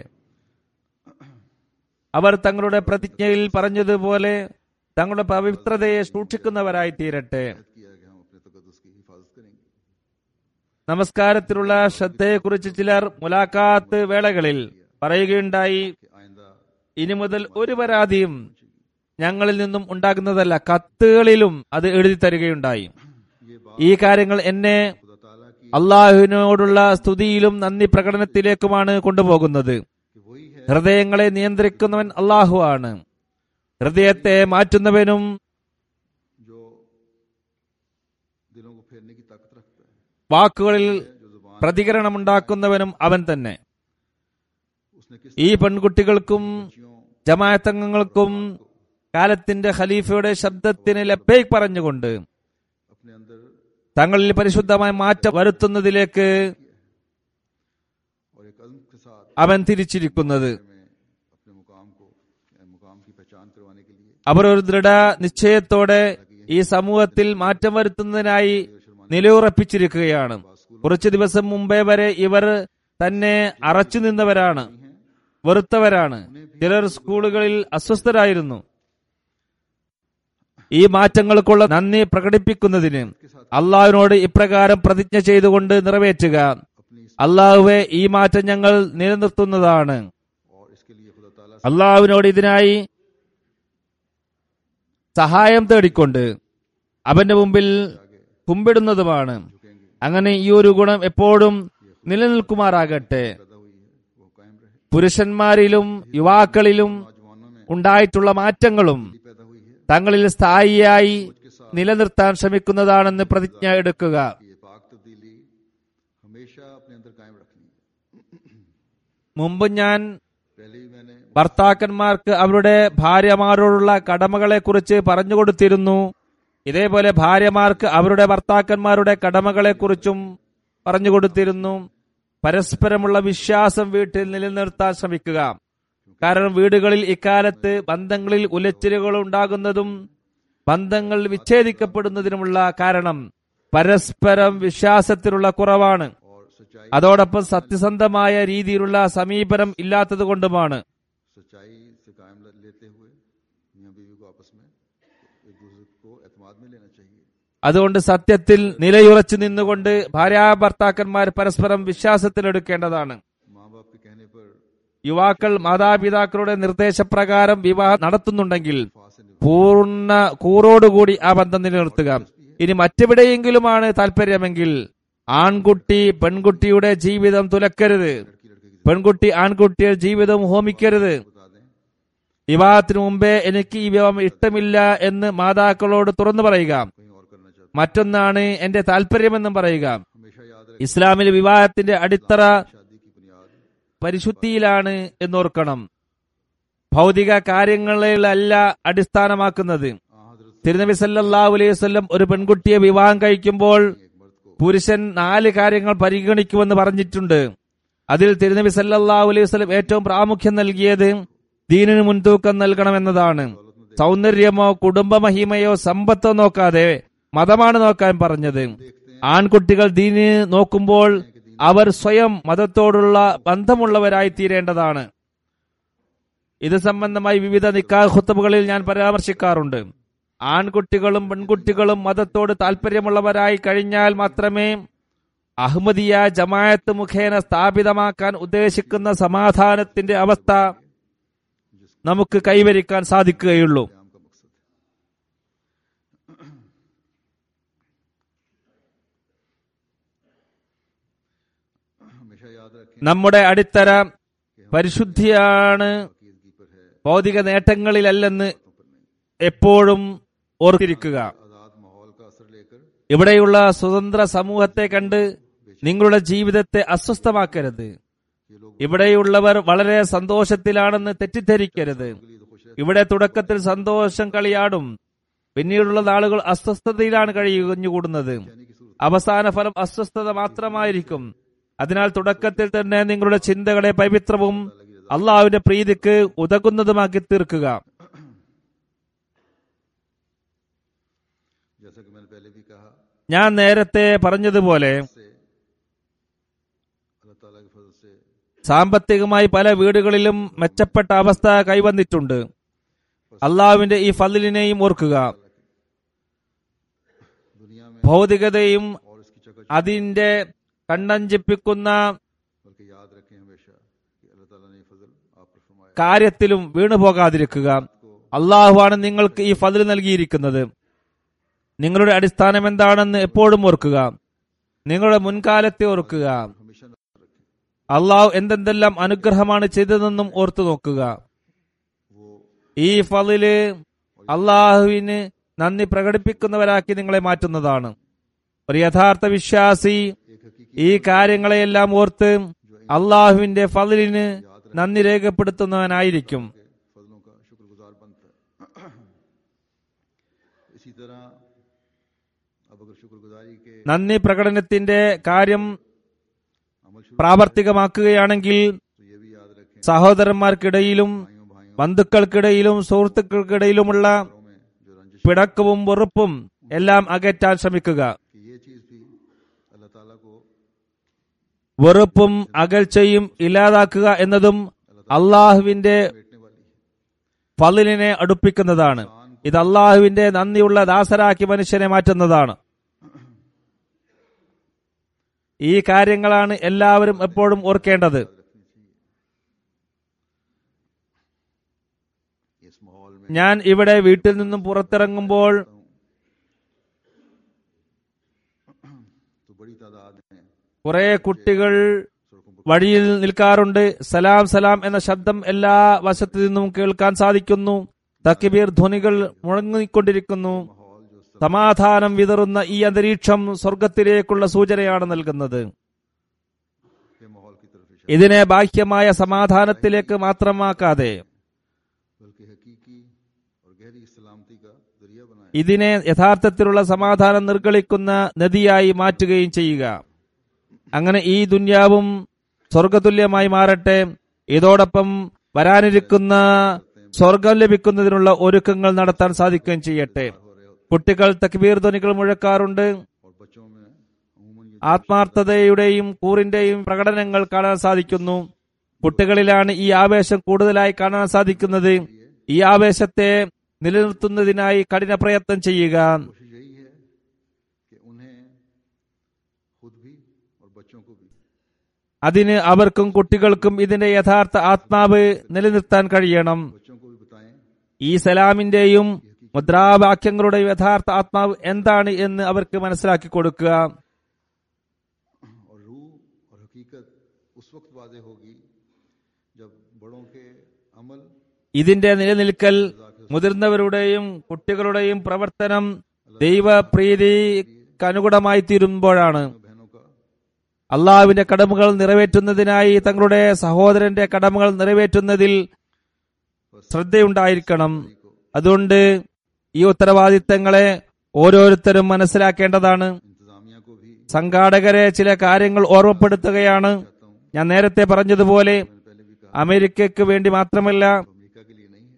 Speaker 2: അവർ തങ്ങളുടെ പ്രതിജ്ഞയിൽ പറഞ്ഞതുപോലെ തങ്ങളുടെ പവിത്രതയെ സൂക്ഷിക്കുന്നവരായി തീരട്ടെ
Speaker 1: किया कि हम अपने तकदस की हिफाजत करेंगे
Speaker 2: നമസ്കാരത്തിലുള്ള ശ്രദ്ധയെക്കുറിച്ച് ചിലർ മുലാഖാത്ത് വേളകളിൽ പറയുകയുണ്ടായി
Speaker 1: कि आइंदा
Speaker 2: ഇനി മുതൽ ഒരു പരാതിയും ഞങ്ങളിൽ നിന്നും ഉണ്ടാകുന്നതല്ല കത്തുകളിലും അത് എഴുതി തരികയുണ്ടായി
Speaker 1: ये बात
Speaker 2: ഈ കാര്യങ്ങൾ എന്നെ
Speaker 1: खुदा ताला की
Speaker 2: അള്ളാഹുവിനോടുള്ള സ്തുതിയിലും നന്ദി പ്രകടനത്തിലേക്കുമാണ് കൊണ്ടുപോകുന്നത്
Speaker 1: कि वही है
Speaker 2: ഹൃദയങ്ങളെ നിയന്ത്രിക്കുന്നവൻ അള്ളാഹു ആണ് ഹൃദയത്തെ മാറ്റുന്നവനും
Speaker 1: जो दिलों को फेरने की ताकत रखता है
Speaker 2: വാക്കുകളിൽ
Speaker 1: जो जुबान
Speaker 2: പ്രതികരണമുണ്ടാക്കുന്നവനും അവൻ തന്നെ
Speaker 1: उसने किस
Speaker 2: ഈ പെൺകുട്ടികൾക്കും
Speaker 1: बच्चियों
Speaker 2: ജമാഅത്തംഗങ്ങൾക്കും കാലത്തിന്റെ ഖലീഫയുടെ ശബ്ദത്തിന് ലബേക്ക് പറഞ്ഞുകൊണ്ട്
Speaker 1: अपने अंदर
Speaker 2: തങ്ങളിൽ പരിശുദ്ധമായ മാറ്റം വരുത്തുന്നതിലേക്ക്
Speaker 1: और एक अज़म के साथ
Speaker 2: അവൻ തിരിച്ചിരിക്കുന്നത്
Speaker 1: में अपने मुकाम को मुकाम की पहचान करवाने के लिए
Speaker 2: അവർ ഒരു ദൃഢ നിശ്ചയത്തോടെ ഈ സമൂഹത്തിൽ മാറ്റം വരുത്തുന്നതിനായി നിലയുറപ്പിച്ചിരിക്കുകയാണ് കുറച്ചു ദിവസം മുമ്പേ വരെ ഇവർ തന്നെ അറച്ചു നിന്നവരാണ് വെറുത്തവരാണ് ചിലർ സ്കൂളുകളിൽ അസ്വസ്ഥരായിരുന്നു ഈ മാറ്റങ്ങൾക്കുള്ള നന്ദി പ്രകടിപ്പിക്കുന്നതിന് അള്ളാഹുവിനോട് ഇപ്രകാരം പ്രതിജ്ഞ ചെയ്തുകൊണ്ട് നിറവേറ്റുക
Speaker 1: अपनी इस
Speaker 2: അള്ളാഹുവെ ഈ മാറ്റം ഞങ്ങൾ നിലനിർത്തുന്നതാണ്
Speaker 1: और इसके लिए खुदा ताला
Speaker 2: അള്ളാഹുവിനോട് ഇതിനായി സഹായം തേടിക്കൊണ്ട് അവന്റെ മുമ്പിൽ കുമ്പിടുന്നതുമാണ് അങ്ങനെ ഈ ഒരു ഗുണം എപ്പോഴും നിലനിൽക്കുമാറാകട്ടെ
Speaker 1: पैदा हुई है वो कायम रहे
Speaker 2: പുരുഷന്മാരിലും യുവാക്കളിലും
Speaker 1: नौजवानों में
Speaker 2: ഉണ്ടായിട്ടുള്ള മാറ്റങ്ങളും
Speaker 1: पैदा हुई है
Speaker 2: തങ്ങളിൽ സ്ഥായിയായി നിലനിർത്താൻ ശ്രമിക്കുന്നതാണെന്ന് പ്രതിജ്ഞ എടുക്കുക
Speaker 1: कि ये पाक तब्दीली हमेशा अपने अंदर कायम रखनी है
Speaker 2: മുമ്പ് ഞാൻ
Speaker 1: पहले ही मैंने
Speaker 2: ഭർത്താക്കന്മാർക്ക് അവരുടെ ഭാര്യമാരോടുള്ള കടമകളെക്കുറിച്ച് പറഞ്ഞുകൊടുത്തിരുന്നു ഇതേപോലെ ഭാര്യമാർക്ക് അവരുടെ ഭർത്താക്കന്മാരുടെ കടമകളെക്കുറിച്ചും പറഞ്ഞുകൊടുത്തിരുന്നു പരസ്പരമുള്ള വിശ്വാസം വീട്ടിൽ നിലനിർത്താൻ ശ്രമിക്കുക കാരണം വീടുകളിൽ ഇക്കാലത്ത് ബന്ധങ്ങളിൽ ഉലച്ചിലുകൾ ഉണ്ടാകുന്നതും ബന്ധങ്ങൾ വിച്ഛേദിക്കപ്പെടുന്നതിനുമുള്ള കാരണം പരസ്പരം വിശ്വാസത്തിലുള്ള കുറവാണ്
Speaker 1: और सच्चाई
Speaker 2: അതോടൊപ്പം സത്യസന്ധമായ രീതിയിലുള്ള സമീപനം ഇല്ലാത്തത് കൊണ്ടുമാണ്
Speaker 1: सच्चाई से कायम ल- लेते हुए मियाँ बीवी को आपस में एक दूसरे को एतमाद में लेना चाहिए
Speaker 2: അതുകൊണ്ട് സത്യത്തിൽ നിലയുറച്ചു നിന്നുകൊണ്ട് ഭാര്യാ ഭർത്താക്കന്മാർ പരസ്പരം വിശ്വാസത്തിലെടുക്കേണ്ടതാണ്
Speaker 1: माँ बाप के कहने पर
Speaker 2: യുവാക്കൾ മാതാപിതാക്കളുടെ നിർദ്ദേശപ്രകാരം വിവാഹം നടത്തുന്നുണ്ടെങ്കിൽ
Speaker 1: फास से
Speaker 2: പൂർണ്ണ കൂറോടുകൂടി ആ ബന്ധം നിലനിർത്തുക ഇനി മറ്റെവിടെയെങ്കിലുമാണ് താല്പര്യമെങ്കിൽ ആൺകുട്ടി പെൺകുട്ടിയുടെ ജീവിതം തുലക്കരുത് പെൺകുട്ടി ആൺകുട്ടിയുടെ ജീവിതം ഹോമിക്കരുത്
Speaker 1: बता दें
Speaker 2: വിവാഹത്തിന് മുമ്പേ എനിക്ക് ഈ വിവാഹം ഇഷ്ടമില്ല എന്ന് മാതാക്കളോട് തുറന്നു പറയുക
Speaker 1: कहीं और करना चाहते
Speaker 2: മറ്റൊന്നാണ് എന്റെ താല്പര്യമെന്നും പറയുക
Speaker 1: हमेशा याद रखें
Speaker 2: ഇസ്ലാമിൽ വിവാഹത്തിന്റെ അടിത്തറ
Speaker 1: शादी की बुनियाद
Speaker 2: പരിശുദ്ധിയിലാണ് എന്നോർക്കണം ഭൗതിക കാര്യങ്ങളിലല്ല അടിസ്ഥാനമാക്കുന്നത്
Speaker 1: आ हजरत
Speaker 2: തിരുനബി സല്ലല്ലാഹു അലൈഹി വസല്ലം ഒരു പെൺകുട്ടിയെ വിവാഹം കഴിക്കുമ്പോൾ
Speaker 1: एक मर्द को
Speaker 2: പുരുഷൻ നാല് കാര്യങ്ങൾ പരിഗണിക്കുമെന്ന് പറഞ്ഞിട്ടുണ്ട് അതിൽ തിരുനബി സല്ലല്ലാഹു അലൈഹി വസല്ലം ഏറ്റവും പ്രാമുഖ്യം നൽകിയത് ദീനിന് മുൻതൂക്കം നൽകണമെന്നതാണ് സൗന്ദര്യമോ കുടുംബമഹിമയോ സമ്പത്തോ നോക്കാതെ മതമാണ് നോക്കാൻ പറഞ്ഞത് ആൺകുട്ടികൾ ദീനിന് നോക്കുമ്പോൾ അവർ സ്വയം മതത്തോടുള്ള ബന്ധമുള്ളവരായി തീരേണ്ടതാണ് ഇത് സംബന്ധമായി വിവിധ നിക്കാഹ് ഖുത്തുബുകളിൽ ഞാൻ പരാമർശിക്കാറുണ്ട് ആൺകുട്ടികളും പെൺകുട്ടികളും മതത്തോട് താല്പര്യമുള്ളവരായി കഴിഞ്ഞാൽ മാത്രമേ അഹമ്മദിയ ജമായത്ത് മുഖേന സ്ഥാപിതമാക്കാൻ ഉദ്ദേശിക്കുന്ന സമാധാനത്തിന്റെ അവസ്ഥ നമുക്ക് കൈവരിക്കാൻ സാധിക്കുകയുള്ളൂ
Speaker 1: नाम का मकसद है हमेशा याद रखें
Speaker 2: നമ്മുടെ അടിത്തറ പരിശുദ്ധിയാണ്
Speaker 1: अकीदगी पर है
Speaker 2: ഭൗതിക നേട്ടങ്ങളിലല്ലെന്ന് എപ്പോഴും ഓർത്തിരിക്കുക
Speaker 1: आज़ाद माहौल का असर लेकर
Speaker 2: ഇവിടെയുള്ള സ്വതന്ത്ര സമൂഹത്തെ കണ്ട് നിങ്ങളുടെ ജീവിതത്തെ അസ്വസ്ഥമാക്കരുത്
Speaker 1: ये लोग
Speaker 2: ഇവിടെയുള്ളവർ വളരെ സന്തോഷത്തിലാണെന്ന് തെറ്റിദ്ധരിക്കരുത്
Speaker 1: के लिए तो खुश रहते
Speaker 2: ഇവിടെ തുടക്കത്തിൽ സന്തോഷം കളിയാടും പിന്നീടുള്ള നാളുകൾ അസ്വസ്ഥതയിലാണ് കഴിഞ്ഞുകൂടുന്നത്
Speaker 1: यानी कि सूरत
Speaker 2: അവസാന ഫലം അസ്വസ്ഥത മാത്രമായിരിക്കും അതിനാൽ തുടക്കത്തിൽ തന്നെ നിങ്ങളുടെ ചിന്തകളെ പവിത്രവും അള്ളാഹുവിന്റെ പ്രീതിക്ക് ഉതകുന്നതുമാക്കി തീർക്കുക
Speaker 1: जैसा कि मैंने पहले भी कहा
Speaker 2: ഞാൻ നേരത്തെ പറഞ്ഞതുപോലെ
Speaker 1: से अल्लाह ताला के फजल से
Speaker 2: സാമ്പത്തികമായി പല വീടുകളിലും മെച്ചപ്പെട്ട അവസ്ഥ കൈവന്നിട്ടുണ്ട് അള്ളാഹുവിന്റെ ഈ ഫലിനെയും ഓർക്കുക
Speaker 1: दुनिया में
Speaker 2: ഭൗതികതയും
Speaker 1: और इसकी चकच
Speaker 2: അതിന്റെ കണ്ണഞ്ചിപ്പിക്കുന്ന
Speaker 1: बल्कि याद रखें हमेशा कि अल्लाह ताला ने ये फजल आप पर फरमाया
Speaker 2: കാര്യത്തിലും വീണുപോകാതിരിക്കുക അള്ളാഹുവാണ് നിങ്ങൾക്ക് ഈ ഫതിൽ നൽകിയിരിക്കുന്നത് നിങ്ങളുടെ അടിസ്ഥാനം എന്താണെന്ന് എപ്പോഴും ഓർക്കുക നിങ്ങളുടെ മുൻകാലത്തെ ഓർക്കുക
Speaker 1: हमेशा नजर रखें
Speaker 2: അള്ളാഹു എന്തെന്തെല്ലാം അനുഗ്രഹമാണ് ചെയ്തതെന്നും ഓർത്തു നോക്കുക
Speaker 1: वो
Speaker 2: ഈ ഫതില് അള്ളാഹുവിന് നന്ദി പ്രകടിപ്പിക്കുന്നവരാക്കി നിങ്ങളെ മാറ്റുന്നതാണ് ഒരു യഥാർത്ഥ വിശ്വാസി
Speaker 1: एक हकीकी
Speaker 2: ഈ കാര്യങ്ങളെയെല്ലാം ഓർത്ത് അള്ളാഹുവിന്റെ ഫതിലിന് നന്ദി രേഖപ്പെടുത്തുന്നവനായിരിക്കും
Speaker 1: के फजलों का शुक्रगुजार बनता है इसी तरह अब अगर शुक्रगुजारी के
Speaker 2: നന്ദി പ്രകടനത്തിന്റെ കാര്യം
Speaker 1: अमल शुरू
Speaker 2: പ്രാവർത്തികമാക്കുകയാണെങ്കിൽ
Speaker 1: तो ये भी याद रखें
Speaker 2: സഹോദരന്മാർക്കിടയിലും
Speaker 1: भाइयों भाइयों
Speaker 2: ബന്ധുക്കൾക്കിടയിലും സുഹൃത്തുക്കൾക്കിടയിലുമുള്ള
Speaker 1: में जो रंजिश
Speaker 2: പിണക്കവും വെറുപ്പും എല്ലാം അകറ്റാൻ ശ്രമിക്കുക
Speaker 1: कि ये चीज भी अल्लाह ताला को
Speaker 2: വെറുപ്പും അകൽച്ചയും ഇല്ലാതാക്കുക എന്നതും അള്ളാഹുവിന്റെ
Speaker 1: बैठने वाली है
Speaker 2: ഫലിനെ അടുപ്പിക്കുന്നതാണ് ഇത് അള്ളാഹുവിന്റെ നന്ദിയുള്ള ദാസരാക്കി മനുഷ്യനെ മാറ്റുന്നതാണ് ഈ കാര്യങ്ങളാണ് എല്ലാവരും എപ്പോഴും ഓർക്കേണ്ടത്
Speaker 1: इस माहौल में
Speaker 2: ഞാൻ ഇവിടെ വീട്ടിൽ നിന്നും പുറത്തിറങ്ങുമ്പോൾ
Speaker 1: तो बड़ी तादाद में
Speaker 2: കുറെ കുട്ടികൾ
Speaker 1: सड़कों पर
Speaker 2: വഴിയിൽ നിൽക്കാറുണ്ട് സലാം സലാം എന്ന ശബ്ദം എല്ലാ വശത്തു നിന്നും കേൾക്കാൻ സാധിക്കുന്നു തക്കിബീർ ധ്വനികൾ മുഴങ്ങിക്കൊണ്ടിരിക്കുന്നു
Speaker 1: माहौल जो सब
Speaker 2: സമാധാനം വിതറുന്ന ഈ അന്തരീക്ഷം സ്വർഗത്തിലേക്കുള്ള സൂചനയാണ് നൽകുന്നത്
Speaker 1: के माहौल की तरफ इशारा
Speaker 2: ഇതിനെ ബാഹ്യമായ സമാധാനത്തിലേക്ക് മാത്രമാക്കാതെ
Speaker 1: बल्कि हकीकी और गहरी सलामती का जरिया बनाए
Speaker 2: ഇതിനെ യഥാർത്ഥത്തിലുള്ള സമാധാനം നിർഗളിക്കുന്ന നദിയായി മാറ്റുകയും ചെയ്യുക അങ്ങനെ ഈ ദുന്യാവും സ്വർഗതുല്യമായി മാറട്ടെ ഇതോടൊപ്പം വരാനിരിക്കുന്ന സ്വർഗം ലഭിക്കുന്നതിനുള്ള ഒരുക്കങ്ങൾ നടത്താൻ സാധിക്കുകയും ചെയ്യട്ടെ കുട്ടികൾ തക്ബീർ ധ്വനികൾ മുഴക്കാറുണ്ട്
Speaker 1: और बच्चों में अमूमन ये
Speaker 2: ആത്മാർത്ഥതയുടെയും കൂറിന്റെയും പ്രകടനങ്ങൾ കാണാൻ സാധിക്കുന്നു കുട്ടികളിലാണ് ഈ ആവേശം കൂടുതലായി കാണാൻ സാധിക്കുന്നത് ഈ ആവേശത്തെ നിലനിർത്തുന്നതിനായി കഠിന പ്രയത്നം ചെയ്യുക
Speaker 1: कोशिश यही है कि उन्हें खुद भी और बच्चों को भी
Speaker 2: അതിന് അവർക്കും കുട്ടികൾക്കും ഇതിന്റെ യഥാർത്ഥ ആത്മാവ് നിലനിർത്താൻ കഴിയണം
Speaker 1: बच्चों को भी बताएं
Speaker 2: ഈ സലാമിന്റെയും മുദ്രാവാക്യങ്ങളുടെയും യഥാർത്ഥ ആത്മാവ് എന്താണ് എന്ന് അവർക്ക് മനസ്സിലാക്കി കൊടുക്കുക
Speaker 1: और रूह और हकीकत उस वक्त वादे होगी जब बड़ों के अमल
Speaker 2: ഇതിന്റെ നിലനിൽക്കൽ മുതിർന്നവരുടെയും കുട്ടികളുടെയും പ്രവർത്തനം ദൈവപ്രീതിക്കനുഗുണമായി തീരുമ്പോഴാണ്
Speaker 1: बहनों का
Speaker 2: അള്ളാഹുവിന്റെ കടമകൾ നിറവേറ്റുന്നതിനായി തങ്ങളുടെ സഹോദരന്റെ കടമകൾ നിറവേറ്റുന്നതിൽ ശ്രദ്ധയുണ്ടായിരിക്കണം അതുകൊണ്ട് ഈ ഉത്തരവാദിത്തങ്ങളെ ഓരോരുത്തരും മനസ്സിലാക്കേണ്ടതാണ്
Speaker 1: इंतजामिया को भी
Speaker 2: സംഘാടകരെ ചില കാര്യങ്ങൾ ഓർമ്മപ്പെടുത്തുകയാണ്
Speaker 1: चाहता हूँ
Speaker 2: ഞാൻ നേരത്തെ പറഞ്ഞതുപോലെ
Speaker 1: मैंने पहले भी कहा
Speaker 2: അമേരിക്കയ്ക്ക് വേണ്ടി മാത്രമല്ല
Speaker 1: अमेरिका के लिए नहीं है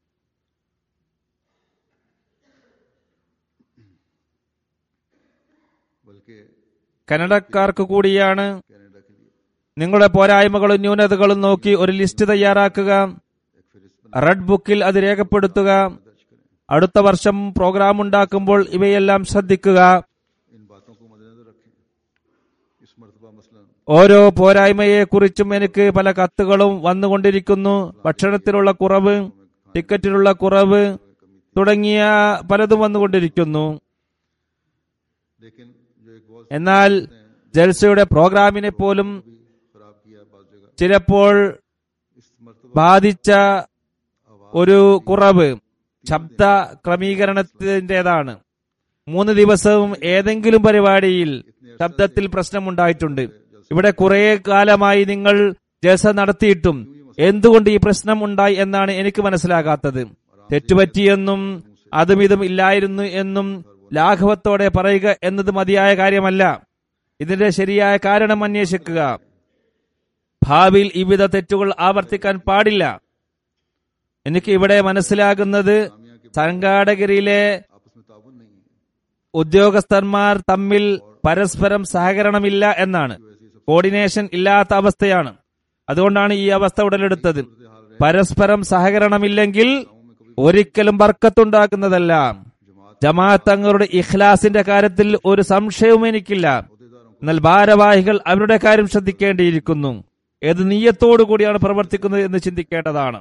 Speaker 1: बल्कि
Speaker 2: കന്നഡക്കാർക്ക് കൂടിയാണ്
Speaker 1: कनाडा के लिए
Speaker 2: നിങ്ങളുടെ പോരായ്മകളും ന്യൂനതകളും നോക്കി ഒരു ലിസ്റ്റ് തയ്യാറാക്കുക
Speaker 1: एक फहरिस्त
Speaker 2: റെഡ് ബുക്കിൽ അത് രേഖപ്പെടുത്തുക
Speaker 1: दर्ज करें
Speaker 2: അടുത്ത വർഷം പ്രോഗ്രാം ഉണ്ടാക്കുമ്പോൾ ഇവയെല്ലാം ശ്രദ്ധിക്കുക
Speaker 1: इन बातों को मद्देनजर रखें इस मरतबा मसलन
Speaker 2: ഓരോ പോരായ്മയെക്കുറിച്ചും എനിക്ക് പല കത്തുകളും വന്നുകൊണ്ടിരിക്കുന്നു ഭക്ഷണത്തിലുള്ള കുറവ് ടിക്കറ്റിലുള്ള കുറവ് തുടങ്ങിയ പലതും വന്നുകൊണ്ടിരിക്കുന്നു
Speaker 1: लेकिन जो एक बहुत
Speaker 2: എന്നാൽ ജൽസയുടെ പ്രോഗ്രാമിനെ പോലും
Speaker 1: भी खराब किया बात जगह
Speaker 2: ചിലപ്പോൾ
Speaker 1: इस मरतबा
Speaker 2: ബാധിച്ച ഒരു കുറവ് ശബ്ദ ക്രമീകരണത്തിന്റേതാണ് മൂന്ന് ദിവസവും ഏതെങ്കിലും പരിപാടിയിൽ ശബ്ദത്തിൽ പ്രശ്നമുണ്ടായിട്ടുണ്ട് ഇവിടെ കുറെ കാലമായി നിങ്ങൾ ജലസ നടത്തിയിട്ടും എന്തുകൊണ്ട് ഈ പ്രശ്നം ഉണ്ടായി എന്നാണ് എനിക്ക് മനസ്സിലാകാത്തത് തെറ്റുപറ്റിയെന്നും അതും ഇതും ഇല്ലായിരുന്നു എന്നും ലാഘവത്തോടെ പറയുക എന്നത് മതിയായ കാര്യമല്ല ഇതിന്റെ ശരിയായ കാരണം അന്വേഷിക്കുക ഭാവിയിൽ ഇവിധ തെറ്റുകൾ ആവർത്തിക്കാൻ പാടില്ല എനിക്ക് ഇവിടെ മനസ്സിലാകുന്നത് സംഘാടകരിലെ
Speaker 1: आपस में ताबन नहीं है
Speaker 2: ഉദ്യോഗസ്ഥന്മാർ തമ്മിൽ പരസ്പരം സഹകരണമില്ല എന്നാണ് കോർഡിനേഷൻ ഇല്ലാത്ത അവസ്ഥയാണ് അതുകൊണ്ടാണ് ഈ അവസ്ഥ ഉടലെടുത്തത് പരസ്പരം സഹകരണമില്ലെങ്കിൽ ഒരിക്കലും ബർക്കത്തുണ്ടാക്കുന്നതല്ല ജമാഅത്ത് തങ്ങളുടെ ഇഖ്ലാസിന്റെ കാര്യത്തിൽ ഒരു സംശയവും എനിക്കില്ല എന്നാൽ ഭാരവാഹികൾ അവരുടെ കാര്യം ശ്രദ്ധിക്കേണ്ടിയിരിക്കുന്നു ഏത് നീയത്തോടു കൂടിയാണ് പ്രവർത്തിക്കുന്നത് എന്ന് ചിന്തിക്കേണ്ടതാണ്